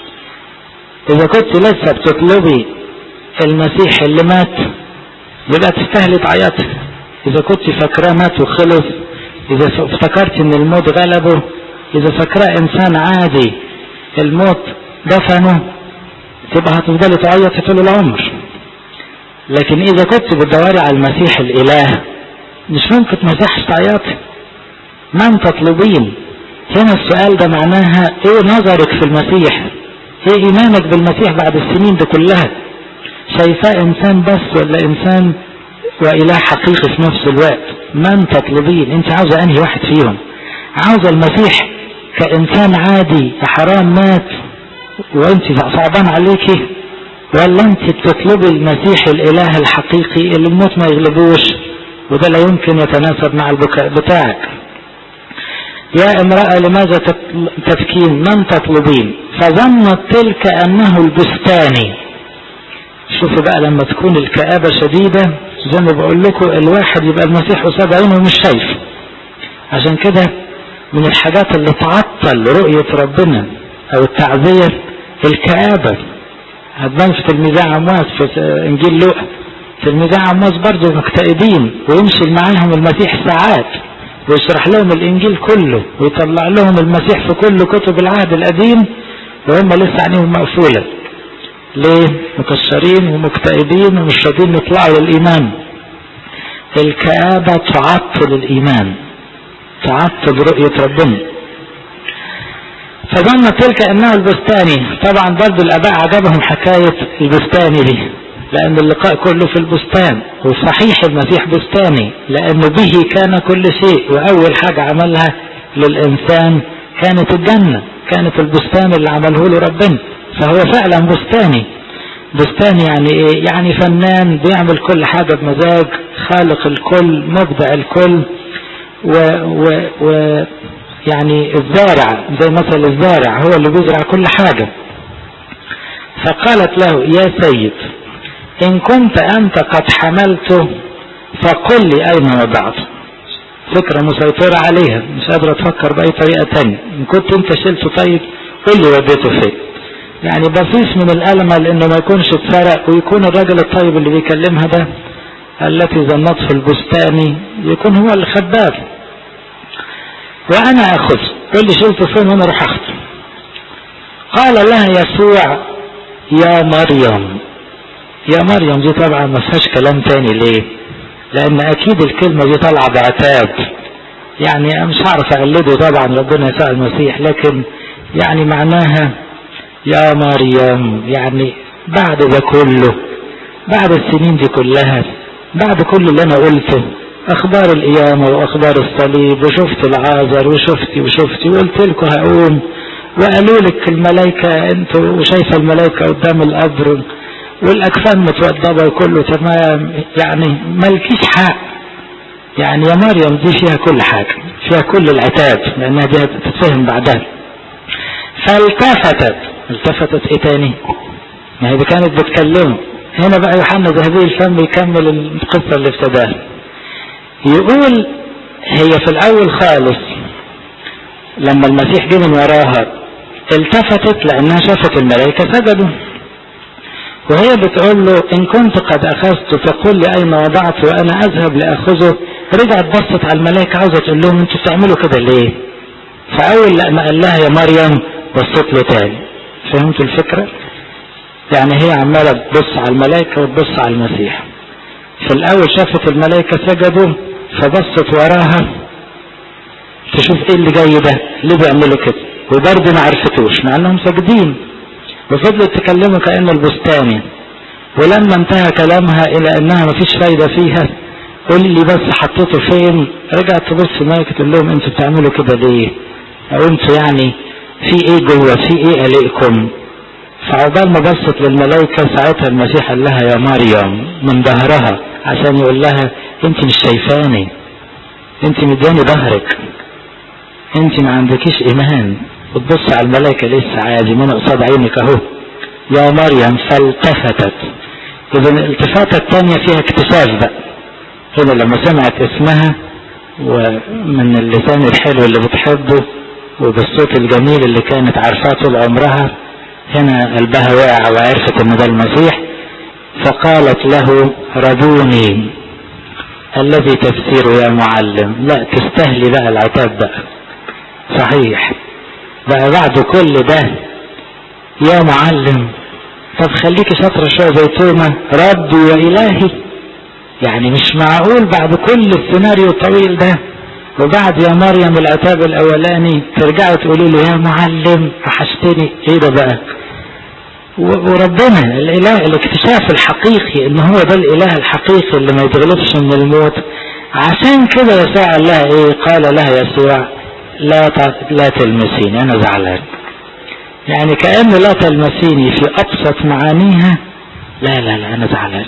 إذا كنت لسه بتطلبي المسيح اللي مات يبقى تستاهلي تعيطي إذا كنت فاكراه مات وخلص إذا افتكرت إن الموت غلبه إذا فاكراه إنسان عادي الموت دفنه تبقى هتفضلي تعيطي طول العمر لكن إذا كنت بتدوري على المسيح الإله مش ممكن تمسحش تعيطي من تطلبين هنا السؤال ده معناها ايه نظرك في المسيح ايه ايمانك بالمسيح بعد السنين دي كلها شايفاه انسان بس ولا انسان واله حقيقي في نفس الوقت من تطلبين انت عاوزه انهي واحد فيهم عاوزه المسيح كإنسان عادي يا حرام مات وانت صعبان عليكي ولا انت بتطلبي المسيح الاله الحقيقي اللي الموت ما يغلبوش وده لا يمكن يتناسب مع البكاء بتاعك يا امرأة لماذا تبكين من تطلبين فظنت تلك انه البستاني شوفوا بقى لما تكون الكآبة شديدة زي ما بقول لكم الواحد يبقى المسيح قصاد عينه ومش شايف عشان كده من الحاجات اللي تعطل رؤية ربنا او التعذير الكآبة هتبان في تلميذي عمواس في انجيل لوقا تلميذي عمواس برضه مكتئبين ويمشي معاهم المسيح ساعات ويشرح لهم الانجيل كله ويطلع لهم المسيح في كل كتب العهد القديم وهم لسه عينيهم مقفوله ليه مكسرين ومكتئبين ومش راضيين يطلعوا للايمان الكآبة تعطل الايمان تعطل رؤية ربنا فظن تلك انه البستاني طبعا برضو الاباء عجبهم حكاية البستاني دي لان اللقاء كله في البستان وصحيح المسيح بستاني لانه به كان كل شيء واول حاجة عملها للانسان كانت الجنة كانت البستان اللي عمله له ربنا فهو فعلا بستاني بستاني يعني ايه يعني فنان بيعمل كل حاجة بمزاج خالق الكل مبدع الكل و, و, و يعني الزارع زي مثل الزارع هو اللي بيزرع كل حاجة فقالت له يا سيد إن كنت أنت قد حملته فقل لي أين وضعته فكرة مسيطرة عليها مش قادرة تفكر بأي طريقة تانية إن كنت أنت شلته طيب قل لي وديته فين يعني بصيص من الألمة لأنه ما يكونش اتسرق ويكون الراجل الطيب اللي بيكلمها ده التي ظنته البستاني يكون هو اللي خباه وانا اخذ قل لي شلته فين وانا اروح اخذه قال لها يسوع يا مريم يا مريم دي طبعا ما فيهاش كلام تاني ليه لان اكيد الكلمة دي طالعة بعتاب يعني انا مش هعرف اقلده طبعا ربنا يسوع المسيح لكن يعني معناها يا مريم يعني بعد ده كله بعد السنين دي كلها بعد كل اللي انا قلته اخبار القيامة واخبار الصليب وشفت العازر وشفتي وشفتي وقلت لكم هقوم وقالوا لك الملائكة انتوا وشايفة الملائكة قدام القبر والاكفان متوضبة وكله تمام يعني مالكيش حق يعني يا مريم دي فيها كل حاجة فيها كل العتاب لانها دي هتتفهم بعدها فالتفتت التفتت ايه تاني ما هي كانت بتكلمه هنا بقى يوحنا ذهبي الفم يكمل القصة اللي ابتداها يقول هي في الاول خالص لما المسيح جه من وراها التفتت لانها شافت الملائكة سجدوا وهي بتقول له ان كنت قد اخذته فقل لي اين وضعته وانا اذهب لاخذه رجعت بصت على الملائكة عاوزة تقول لهم انتوا بتعملوا كده ليه فاول لما قال لها يا مريم بصت له تاني فهمتوا الفكرة يعني هي عمالة تبص على الملائكة وتبص على المسيح في الاول شافت الملائكة سجدوا فبصت وراها تشوف ايه اللي جاي ده ليه بيعملوا كده وبرضه ما عرفتوش مع انهم ساجدين وفضلت تكلمه كأنه البستاني ولما انتهى كلامها الى انها مفيش فايدة فيها قول لي بس حطيته فين رجعت تبص الملائكة تقول لهم انتوا بتعملوا كده ليه او انتوا يعني في ايه جوه في ايه قلقكم فعقبال ما بصت للملائكة ساعتها المسيح قال لها يا مريم من ظهرها عشان يقول لها انت مش شايفاني انت مداني ظهرك انت ما عندكيش ايمان بتبص على الملائكة لسه عادي من قصاد عينك اهو يا مريم فالتفتت اذا الالتفاتة الثانية فيها اكتشاف بقى هنا لما سمعت اسمها ومن اللسان الحلو اللي بتحبه وبالصوت الجميل اللي كانت عارفاه طول عمرها هنا قلبها وقع وعرفت ان ده المسيح فقالت له ربوني الذي تفسيره يا معلم لا تستهلي بقى العتاب بقى صحيح بقى بعد كل ده يا معلم طب خليكي شاطرة شوية زي توما ربي وإلهي يعني مش معقول بعد كل السيناريو الطويل ده وبعد يا مريم العتاب الأولاني ترجعوا تقولوا له يا معلم وحشتني ايه ده بقى وربنا الاله الاكتشاف الحقيقي ان هو ده الاله الحقيقي اللي ما يتغلبش من الموت عشان كده يسوع قال لها ايه قال لها يسوع لا لا تلمسيني انا زعلان يعني كأن لا تلمسيني في ابسط معانيها لا لا لا انا زعلان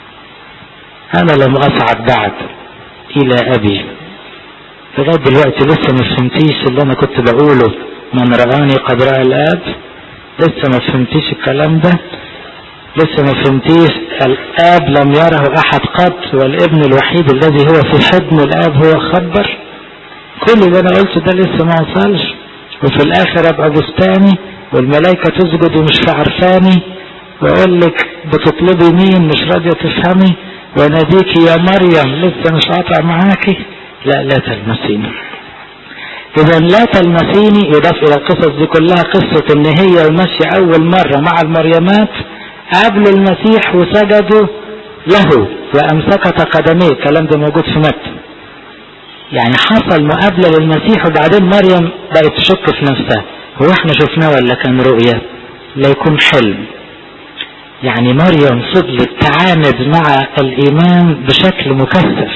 انا لم اصعد بعد الى ابي لغايه دلوقتي لسه ما فهمتيش اللي انا كنت بقوله من رآني قد رأى الاب لسه ما فهمتيش الكلام ده لسه ما فهمتيش الاب لم يره احد قط والابن الوحيد الذي هو في حضن الاب هو خبر كل اللي انا قلته ده لسه ما وصلش وفي الاخر ابقى بستاني والملائكه تسجد ومش عارفاني واقول لك بتطلبي مين مش راضيه تفهمي وناديكي يا مريم لسه مش قاطع معاكي لا لا تلمسيني اذا لا تلمسيني يضاف الى القصص دي كلها قصة ان هي وماشية اول مرة مع المريمات قابلوا المسيح وسجدوا له وامسكت قدميه الكلام ده موجود في متى يعني حصل مقابلة للمسيح وبعدين مريم بقت تشك في نفسها هو احنا شفناه ولا كان رؤية لا يكون حلم يعني مريم فضلت تعاند مع الايمان بشكل مكثف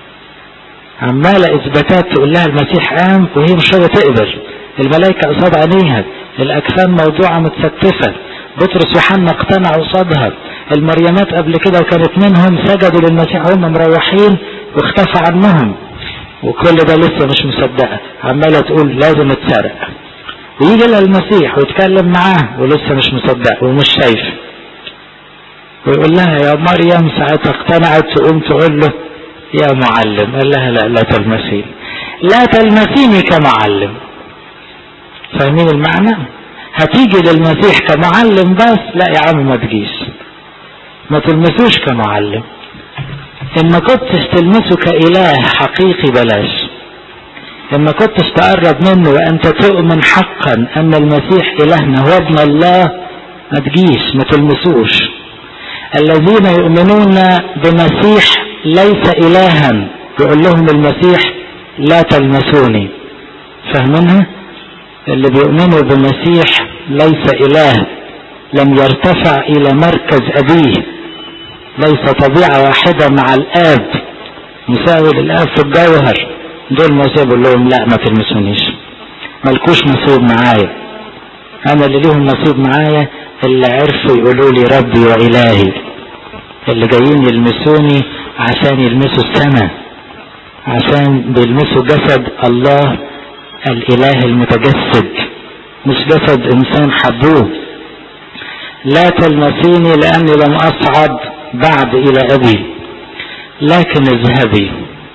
عمالة اثباتات تقول لها المسيح قام وهي مش راضية تقبل الملائكة قصاد عينيها الاجسام موضوعة متستفة بطرس وحنا اقتنعوا قصادها المريمات قبل كده وكانت منهم سجدوا للمسيح وهم مروحين واختفى عنهم وكل ده لسه مش مصدقة عمالة تقول لازم اتسرق ويجي لها المسيح ويتكلم معاه ولسه مش مصدق ومش شايف ويقول لها يا مريم ساعتها اقتنعت تقوم تقول له يا معلم قال لها لا لا تلمسيني لا تلمسيني كمعلم فاهمين المعنى هتيجي للمسيح كمعلم بس لا يا عم ما تجيش ما تلمسوش كمعلم ان ما كنتش تلمسه كاله حقيقي بلاش ان ما كنتش تقرب منه وانت تؤمن حقا ان المسيح الهنا هو ابن الله ما تجيش ما تلمسوش الذين يؤمنون بمسيح ليس الها يقول لهم المسيح لا تلمسوني فاهمينها اللي بيؤمنوا بمسيح ليس اله لم يرتفع الى مركز ابيه ليس طبيعة واحدة مع الاب مساوي للاب في الجوهر دول المسيح بيقول لهم لا ما تلمسونيش ملكوش نصيب معايا انا اللي ليهم نصيب معايا اللي عرفوا يقولوا لي ربي والهي اللي جايين يلمسوني عشان يلمسوا السماء عشان بيلمسوا جسد الله الاله المتجسد مش جسد انسان حبوه لا تلمسيني لاني لم اصعد بعد الى ابي لكن اذهبي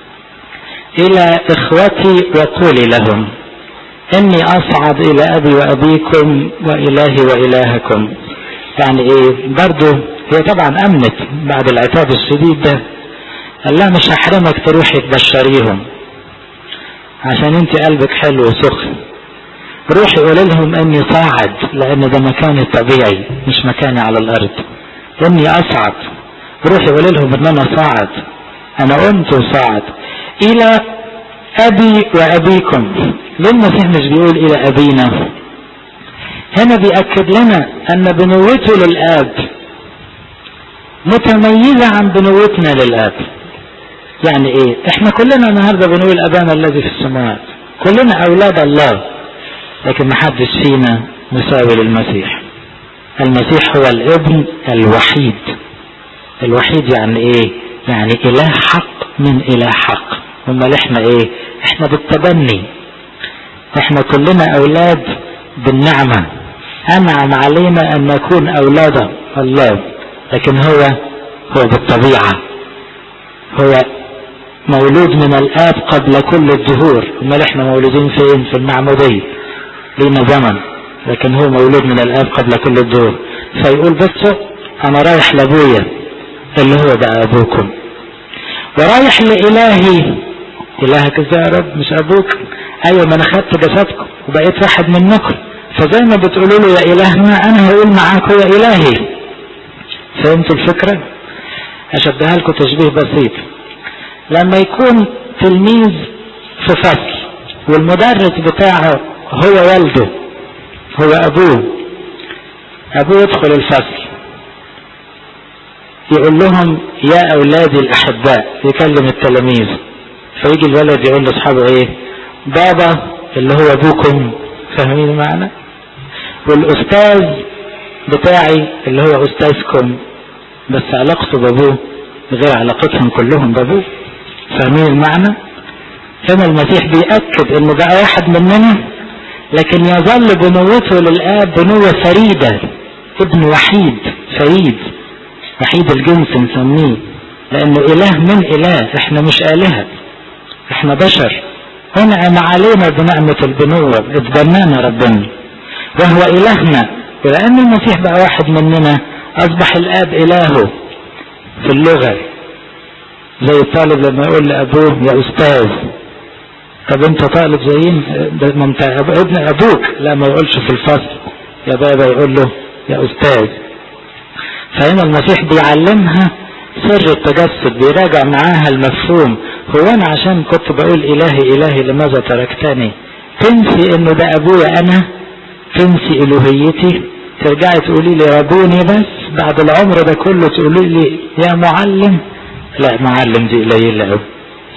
الى اخوتي وقولي لهم اني اصعد الى ابي وابيكم والهي والهكم يعني ايه برضو هي طبعا امنت بعد العتاب الشديد ده قال لها مش هحرمك تروحي تبشريهم عشان انت قلبك حلو وسخن روحي قولي لهم اني صاعد لان ده مكاني الطبيعي مش مكاني على الارض اني اصعد روحي قولي لهم ان انا صاعد انا قمت وصاعد الى ابي وابيكم ليه المسيح مش بيقول الى ابينا هنا بيأكد لنا ان بنوته للاب متميزة عن بنوتنا للاب يعني ايه احنا كلنا النهاردة بنقول ابانا الذي في السماوات كلنا اولاد الله لكن محدش فينا مساوي للمسيح المسيح هو الابن الوحيد الوحيد يعني ايه يعني اله حق من اله حق امال احنا ايه احنا بالتبني احنا كلنا اولاد بالنعمة انعم علينا ان نكون اولاد الله لكن هو هو بالطبيعة هو مولود من الاب قبل كل الدهور امال احنا مولودين فين في المعمودية لينا زمن لكن هو مولود من الاب قبل كل الدهور فيقول بصوا انا رايح لابويا اللي هو بقى ابوكم ورايح لالهي الهك ازاي يا رب مش ابوك ايوه ما انا خدت جسدكم وبقيت واحد منكم فزي ما بتقولوا له يا الهنا انا هقول معاك هو الهي فهمتوا الفكرة اشبهها لكم تشبيه بسيط لما يكون تلميذ في فصل والمدرس بتاعه هو والده هو ابوه ابوه يدخل الفصل يقول لهم يا اولادي الاحباء يكلم التلاميذ فيجي الولد يقول لاصحابه ايه بابا اللي هو ابوكم فاهمين المعنى والاستاذ بتاعي اللي هو استاذكم بس علاقته بابوه غير علاقتهم كلهم بابوه فاهمين المعنى هنا المسيح بيأكد انه بقى واحد مننا لكن يظل بنوته للآب بنوة فريدة ابن وحيد فريد وحيد الجنس نسميه لأنه إله من إله احنا مش آلهة احنا بشر أنعم علينا بنعمة البنوة اتبنانا ربنا وهو إلهنا ولأن المسيح بقى واحد مننا أصبح الآب إلهه في اللغة زي الطالب لما يقول لأبوه يا أستاذ طب أنت طالب زيين ما أنت ابن أبوك لا ما يقولش في الفصل يا بابا يقول له يا أستاذ فهنا المسيح بيعلمها سر التجسد بيراجع معاها المفهوم هو أنا عشان كنت بقول إلهي إلهي لماذا تركتني تنسي إنه ده أبويا أنا تنسي إلوهيتي ترجعي تقولي لي ربوني بس بعد العمر ده كله تقولي لي يا معلم لا معلم دي قليلة قوي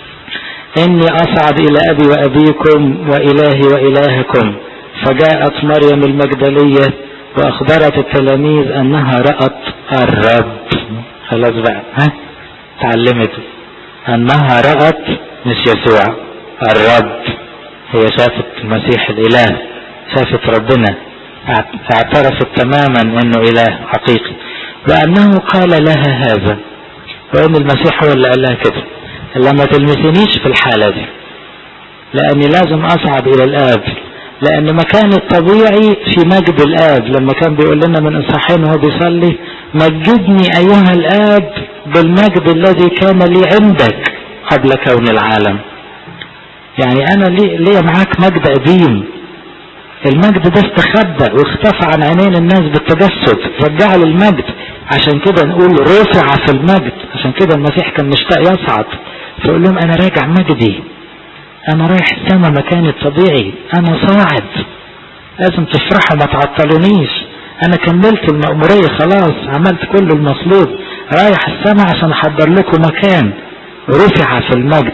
إني أصعد إلى أبي وأبيكم وإلهي وإلهكم فجاءت مريم المجدلية وأخبرت التلاميذ أنها رأت الرب خلاص بقى ها تعلمت أنها رأت مش يسوع الرب هي شافت المسيح الإله شافت ربنا اعترفت تماما انه اله حقيقي وانه قال لها هذا وان المسيح هو اللي قال لها كده لما تلمسنيش في الحالة دي لاني لازم اصعد الى الاب لان مكان الطبيعي في مجد الاب لما كان بيقول لنا من اصحاحين وهو بيصلي مجدني ايها الاب بالمجد الذي كان لي عندك قبل كون العالم يعني انا ليه, ليه معاك مجد قديم المجد ده استخبى واختفى عن عينين الناس بالتجسد رجع للمجد عشان كده نقول رفع في المجد عشان كده المسيح كان مشتاق يصعد فيقول لهم انا راجع مجدي انا رايح السما مكاني الطبيعي انا صاعد لازم تفرحوا ما تعطلونيش انا كملت المأمورية خلاص عملت كل المطلوب رايح السما عشان احضر لكم مكان رفع في المجد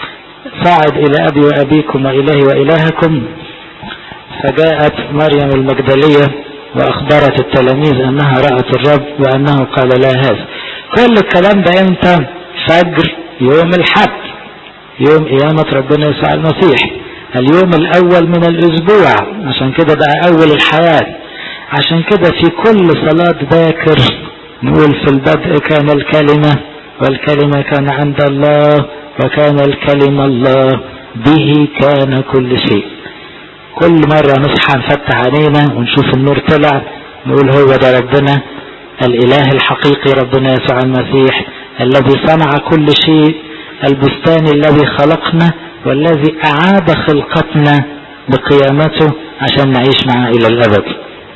صاعد الى ابي وابيكم والهي والهكم فجاءت مريم المجدلية وأخبرت التلاميذ أنها رأت الرب وأنه قال لها هذا كل الكلام ده امتى فجر يوم الحد يوم قيامة ربنا يسوع المسيح اليوم الأول من الأسبوع عشان كده بقى أول الحياة عشان كده في كل صلاة باكر نقول في البدء كان الكلمة والكلمة كان عند الله وكان الكلمة الله به كان كل شيء كل مرة نصحى نفتح علينا ونشوف النور طلع نقول هو ده ربنا الإله الحقيقي ربنا يسوع المسيح الذي صنع كل شيء البستان الذي خلقنا والذي أعاد خلقتنا بقيامته عشان نعيش معه إلى الأبد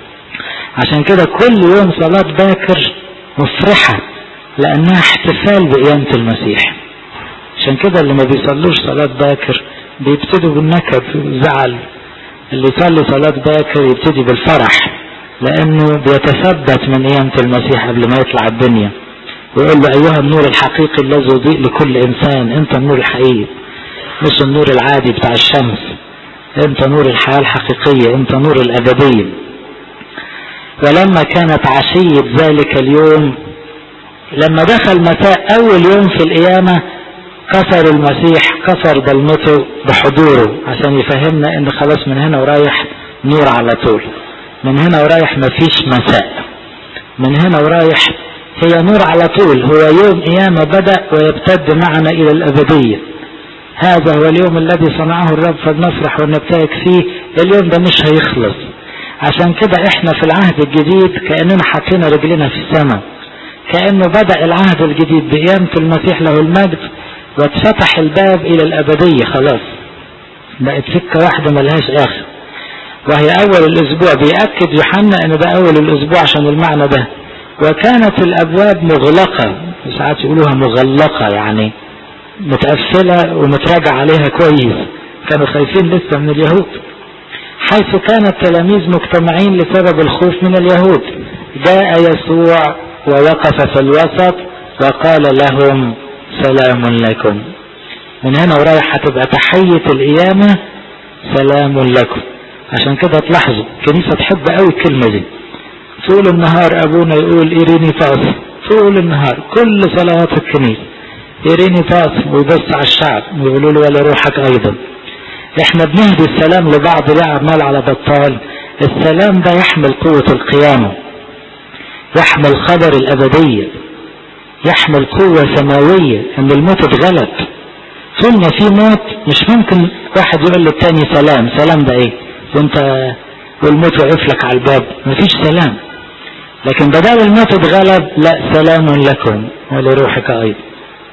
عشان كده كل يوم صلاة باكر مفرحة لأنها احتفال بقيامة المسيح عشان كده اللي ما بيصلوش صلاة باكر بيبتدوا بالنكد والزعل اللي يصلي صلاة باكر يبتدي بالفرح لأنه بيتثبت من قيامة المسيح قبل ما يطلع الدنيا ويقول له أيها النور الحقيقي الذي يضيء لكل إنسان أنت النور الحقيقي مش النور العادي بتاع الشمس أنت نور الحياة الحقيقية أنت نور الأبدية ولما كانت عشية ذلك اليوم لما دخل مساء أول يوم في القيامة كسر المسيح كسر ظلمته بحضوره عشان يفهمنا ان خلاص من هنا ورايح نور على طول من هنا ورايح مفيش مساء من هنا ورايح هي نور على طول هو يوم قيامة بدأ ويبتد معنا إلى الأبدية هذا هو اليوم الذي صنعه الرب فلنفرح ونبتهج فيه اليوم ده مش هيخلص عشان كده احنا في العهد الجديد كأننا حاطين رجلنا في السماء كأنه بدأ العهد الجديد بقيامة المسيح له المجد واتفتح الباب الى الابدية خلاص بقت سكة واحدة ملهاش اخر وهي اول الاسبوع بيأكد يوحنا ان ده اول الاسبوع عشان المعنى ده وكانت الابواب مغلقة ساعات يقولوها مغلقة يعني متقفلة ومتراجع عليها كويس كانوا خايفين لسه من اليهود حيث كان التلاميذ مجتمعين لسبب الخوف من اليهود جاء يسوع ووقف في الوسط وقال لهم سلام لكم من هنا ورايح هتبقى تحية القيامة سلام لكم عشان كده تلاحظوا الكنيسة تحب قوي الكلمة دي طول النهار ابونا يقول ايريني تاس طول النهار كل صلوات الكنيسة ايريني تاس ويبص على الشعب ويقولوا له ولا روحك ايضا احنا بنهدي السلام لبعض ليه عمال على بطال السلام ده يحمل قوة القيامة يحمل خبر الابدية يحمل قوة سماوية ان الموت اتغلب طول ما في موت مش ممكن واحد يقول للتاني سلام سلام ده ايه وانت والموت وقف لك على الباب مفيش سلام لكن بدل الموت اتغلب لا سلام لكم ولروحك ايضا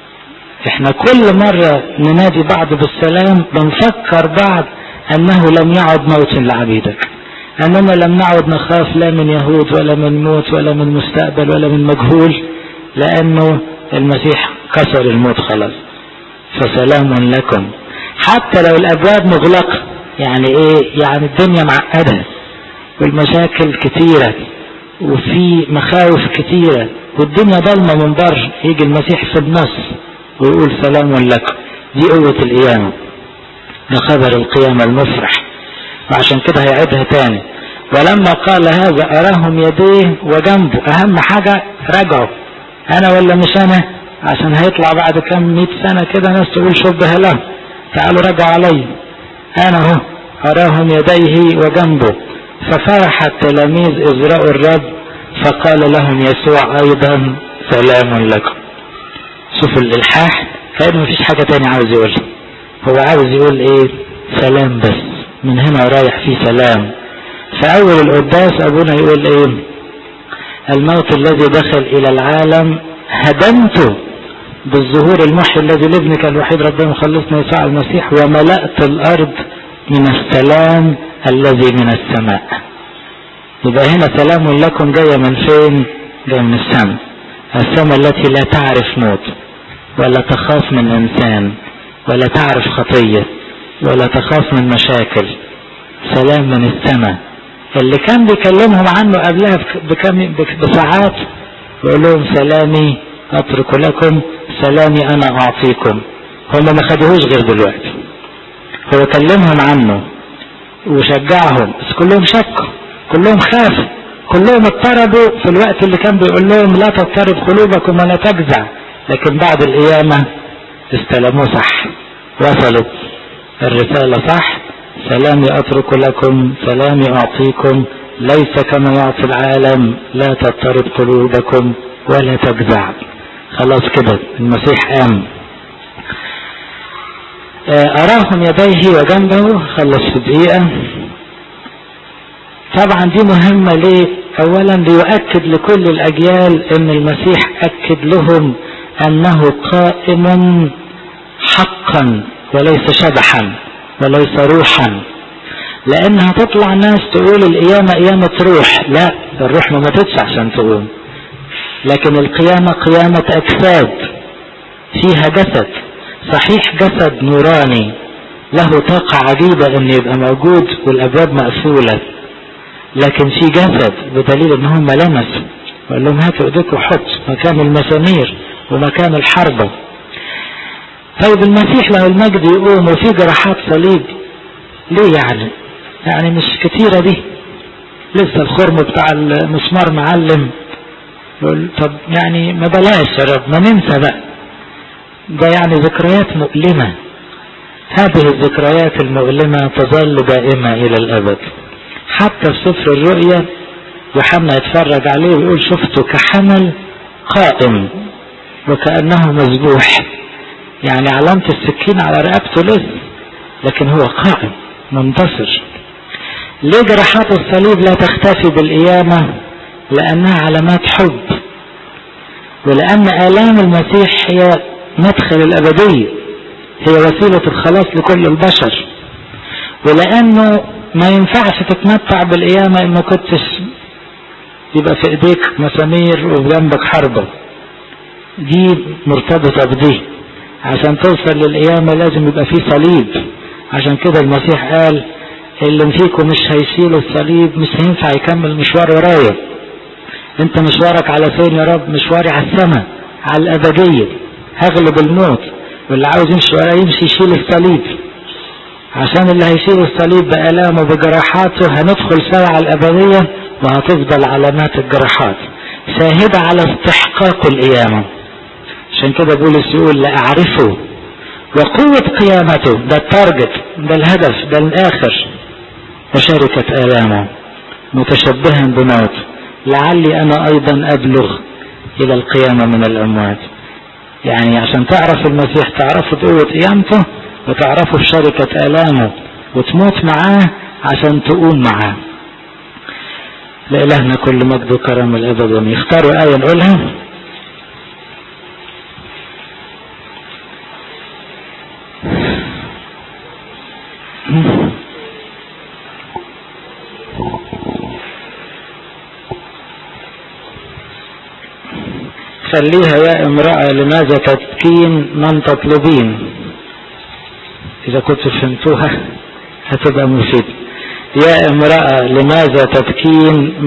احنا كل مرة ننادي بعض بالسلام بنفكر بعض انه لم يعد موت لعبيدك اننا لم نعد نخاف لا من يهود ولا من موت ولا من مستقبل ولا من مجهول لانه المسيح كسر الموت خلاص فسلام لكم حتى لو الابواب مغلقة يعني ايه يعني الدنيا معقدة والمشاكل كتيرة وفي مخاوف كتيرة والدنيا ضلمة من بره يجي المسيح في النص ويقول سلام لكم دي قوة القيامة ده خبر القيامة المفرح وعشان كده هيعيدها تاني ولما قال هذا أراهم يديه وجنبه أهم حاجة رجعوا أنا ولا مش أنا عشان هيطلع بعد كم مئة سنة كده ناس تقول شبه له تعالوا رجعوا علي أنا أهو أراهم يديه وجنبه ففرح التلاميذ إذ رأوا الرب فقال لهم يسوع أيضا سلام لكم شوف الإلحاح كأنه مفيش حاجة تاني عاوز يقولها هو عاوز يقول إيه سلام بس من هنا رايح فيه سلام فأول القداس أبونا يقول إيه الموت الذي دخل إلى العالم هدمته بالظهور المحي الذي لابنك الوحيد ربنا مخلصنا يسوع المسيح وملأت الأرض من السلام الذي من السماء يبقى هنا سلام لكم جاية من فين جاية من السماء السماء التي لا تعرف موت ولا تخاف من إنسان ولا تعرف خطية ولا تخاف من مشاكل سلام من السماء اللي كان بيكلمهم عنه قبلها بكم بساعات يقول لهم سلامي أترك لكم سلامي أنا أعطيكم هم ما خدوهوش غير دلوقتي هو كلمهم عنه وشجعهم بس كلهم شكوا كلهم خافوا كلهم اضطربوا في الوقت اللي كان بيقول لهم لا تضطرب قلوبكم ولا تجزع لكن بعد القيامة استلموه صح وصلت الرسالة صح سلامي أترك لكم سلامي أعطيكم ليس كما يعطي العالم لا تضطرب قلوبكم ولا تجزع خلاص كده المسيح قام أراهم يديه وجنبه خلص في دقيقة طبعا دي مهمة ليه أولا ليؤكد لكل الأجيال أن المسيح أكد لهم أنه قائم حقا وليس شبحا وليس روحا لأنها تطلع ناس تقول القيامة قيامة روح لا الروح ما ماتتش عشان تقوم لكن القيامة قيامة أجساد فيها جسد صحيح جسد نوراني له طاقة عجيبة ان يبقى موجود والابواب مقفولة لكن في جسد بدليل ان هم لمسوا وقال لهم هاتوا ايديكم حط مكان المسامير ومكان الحربة طيب المسيح له المجد يقوم وفي جراحات صليب ليه يعني يعني مش كتيرة دي لسه الخرم بتاع المسمار معلم يقول طب يعني ما بلاش يا رب ما ننسى بقى ده يعني ذكريات مؤلمة هذه الذكريات المؤلمة تظل دائمة إلى الأبد حتى في سفر الرؤيا يوحنا يتفرج عليه ويقول شفته كحمل قائم وكأنه مذبوح يعني علامة السكين على رقبته لسه لكن هو قائم منتصر ليه جراحات الصليب لا تختفي بالقيامة لأنها علامات حب ولأن آلام المسيح هي مدخل الأبدية هي وسيلة الخلاص لكل البشر ولأنه ما ينفعش تتمتع بالقيامة إن ما كنتش يبقى في إيديك مسامير وجنبك حربة دي مرتبطة بدي عشان توصل للقيامة لازم يبقى فيه صليب عشان كده المسيح قال اللي فيكم مش هيشيل الصليب مش هينفع يكمل مشوار ورايا انت مشوارك على فين يا رب مشواري على السماء على الأبدية هغلب الموت واللي عاوز يمشي ولا يمشي يشيل الصليب عشان اللي هيشيل الصليب بآلامه بجراحاته هندخل سوا على الأبدية وهتفضل علامات الجراحات شاهدة على استحقاق القيامة عشان كده بولس يقول لأعرفه وقوة قيامته ده التارجت ده الهدف ده الآخر وشركة آلامه متشبها بموت لعلي أنا أيضا أبلغ إلى القيامة من الأموات يعني عشان تعرف المسيح تعرفه قوة قيامته وتعرفه شركة آلامه وتموت معاه عشان تقوم معاه لإلهنا كل مجد وكرم الأبد يختاروا آية نقولها خليها يا امرأة لماذا تبكين من تطلبين إذا كنت فهمتوها هتبقى مفيد يا امرأة لماذا تبكين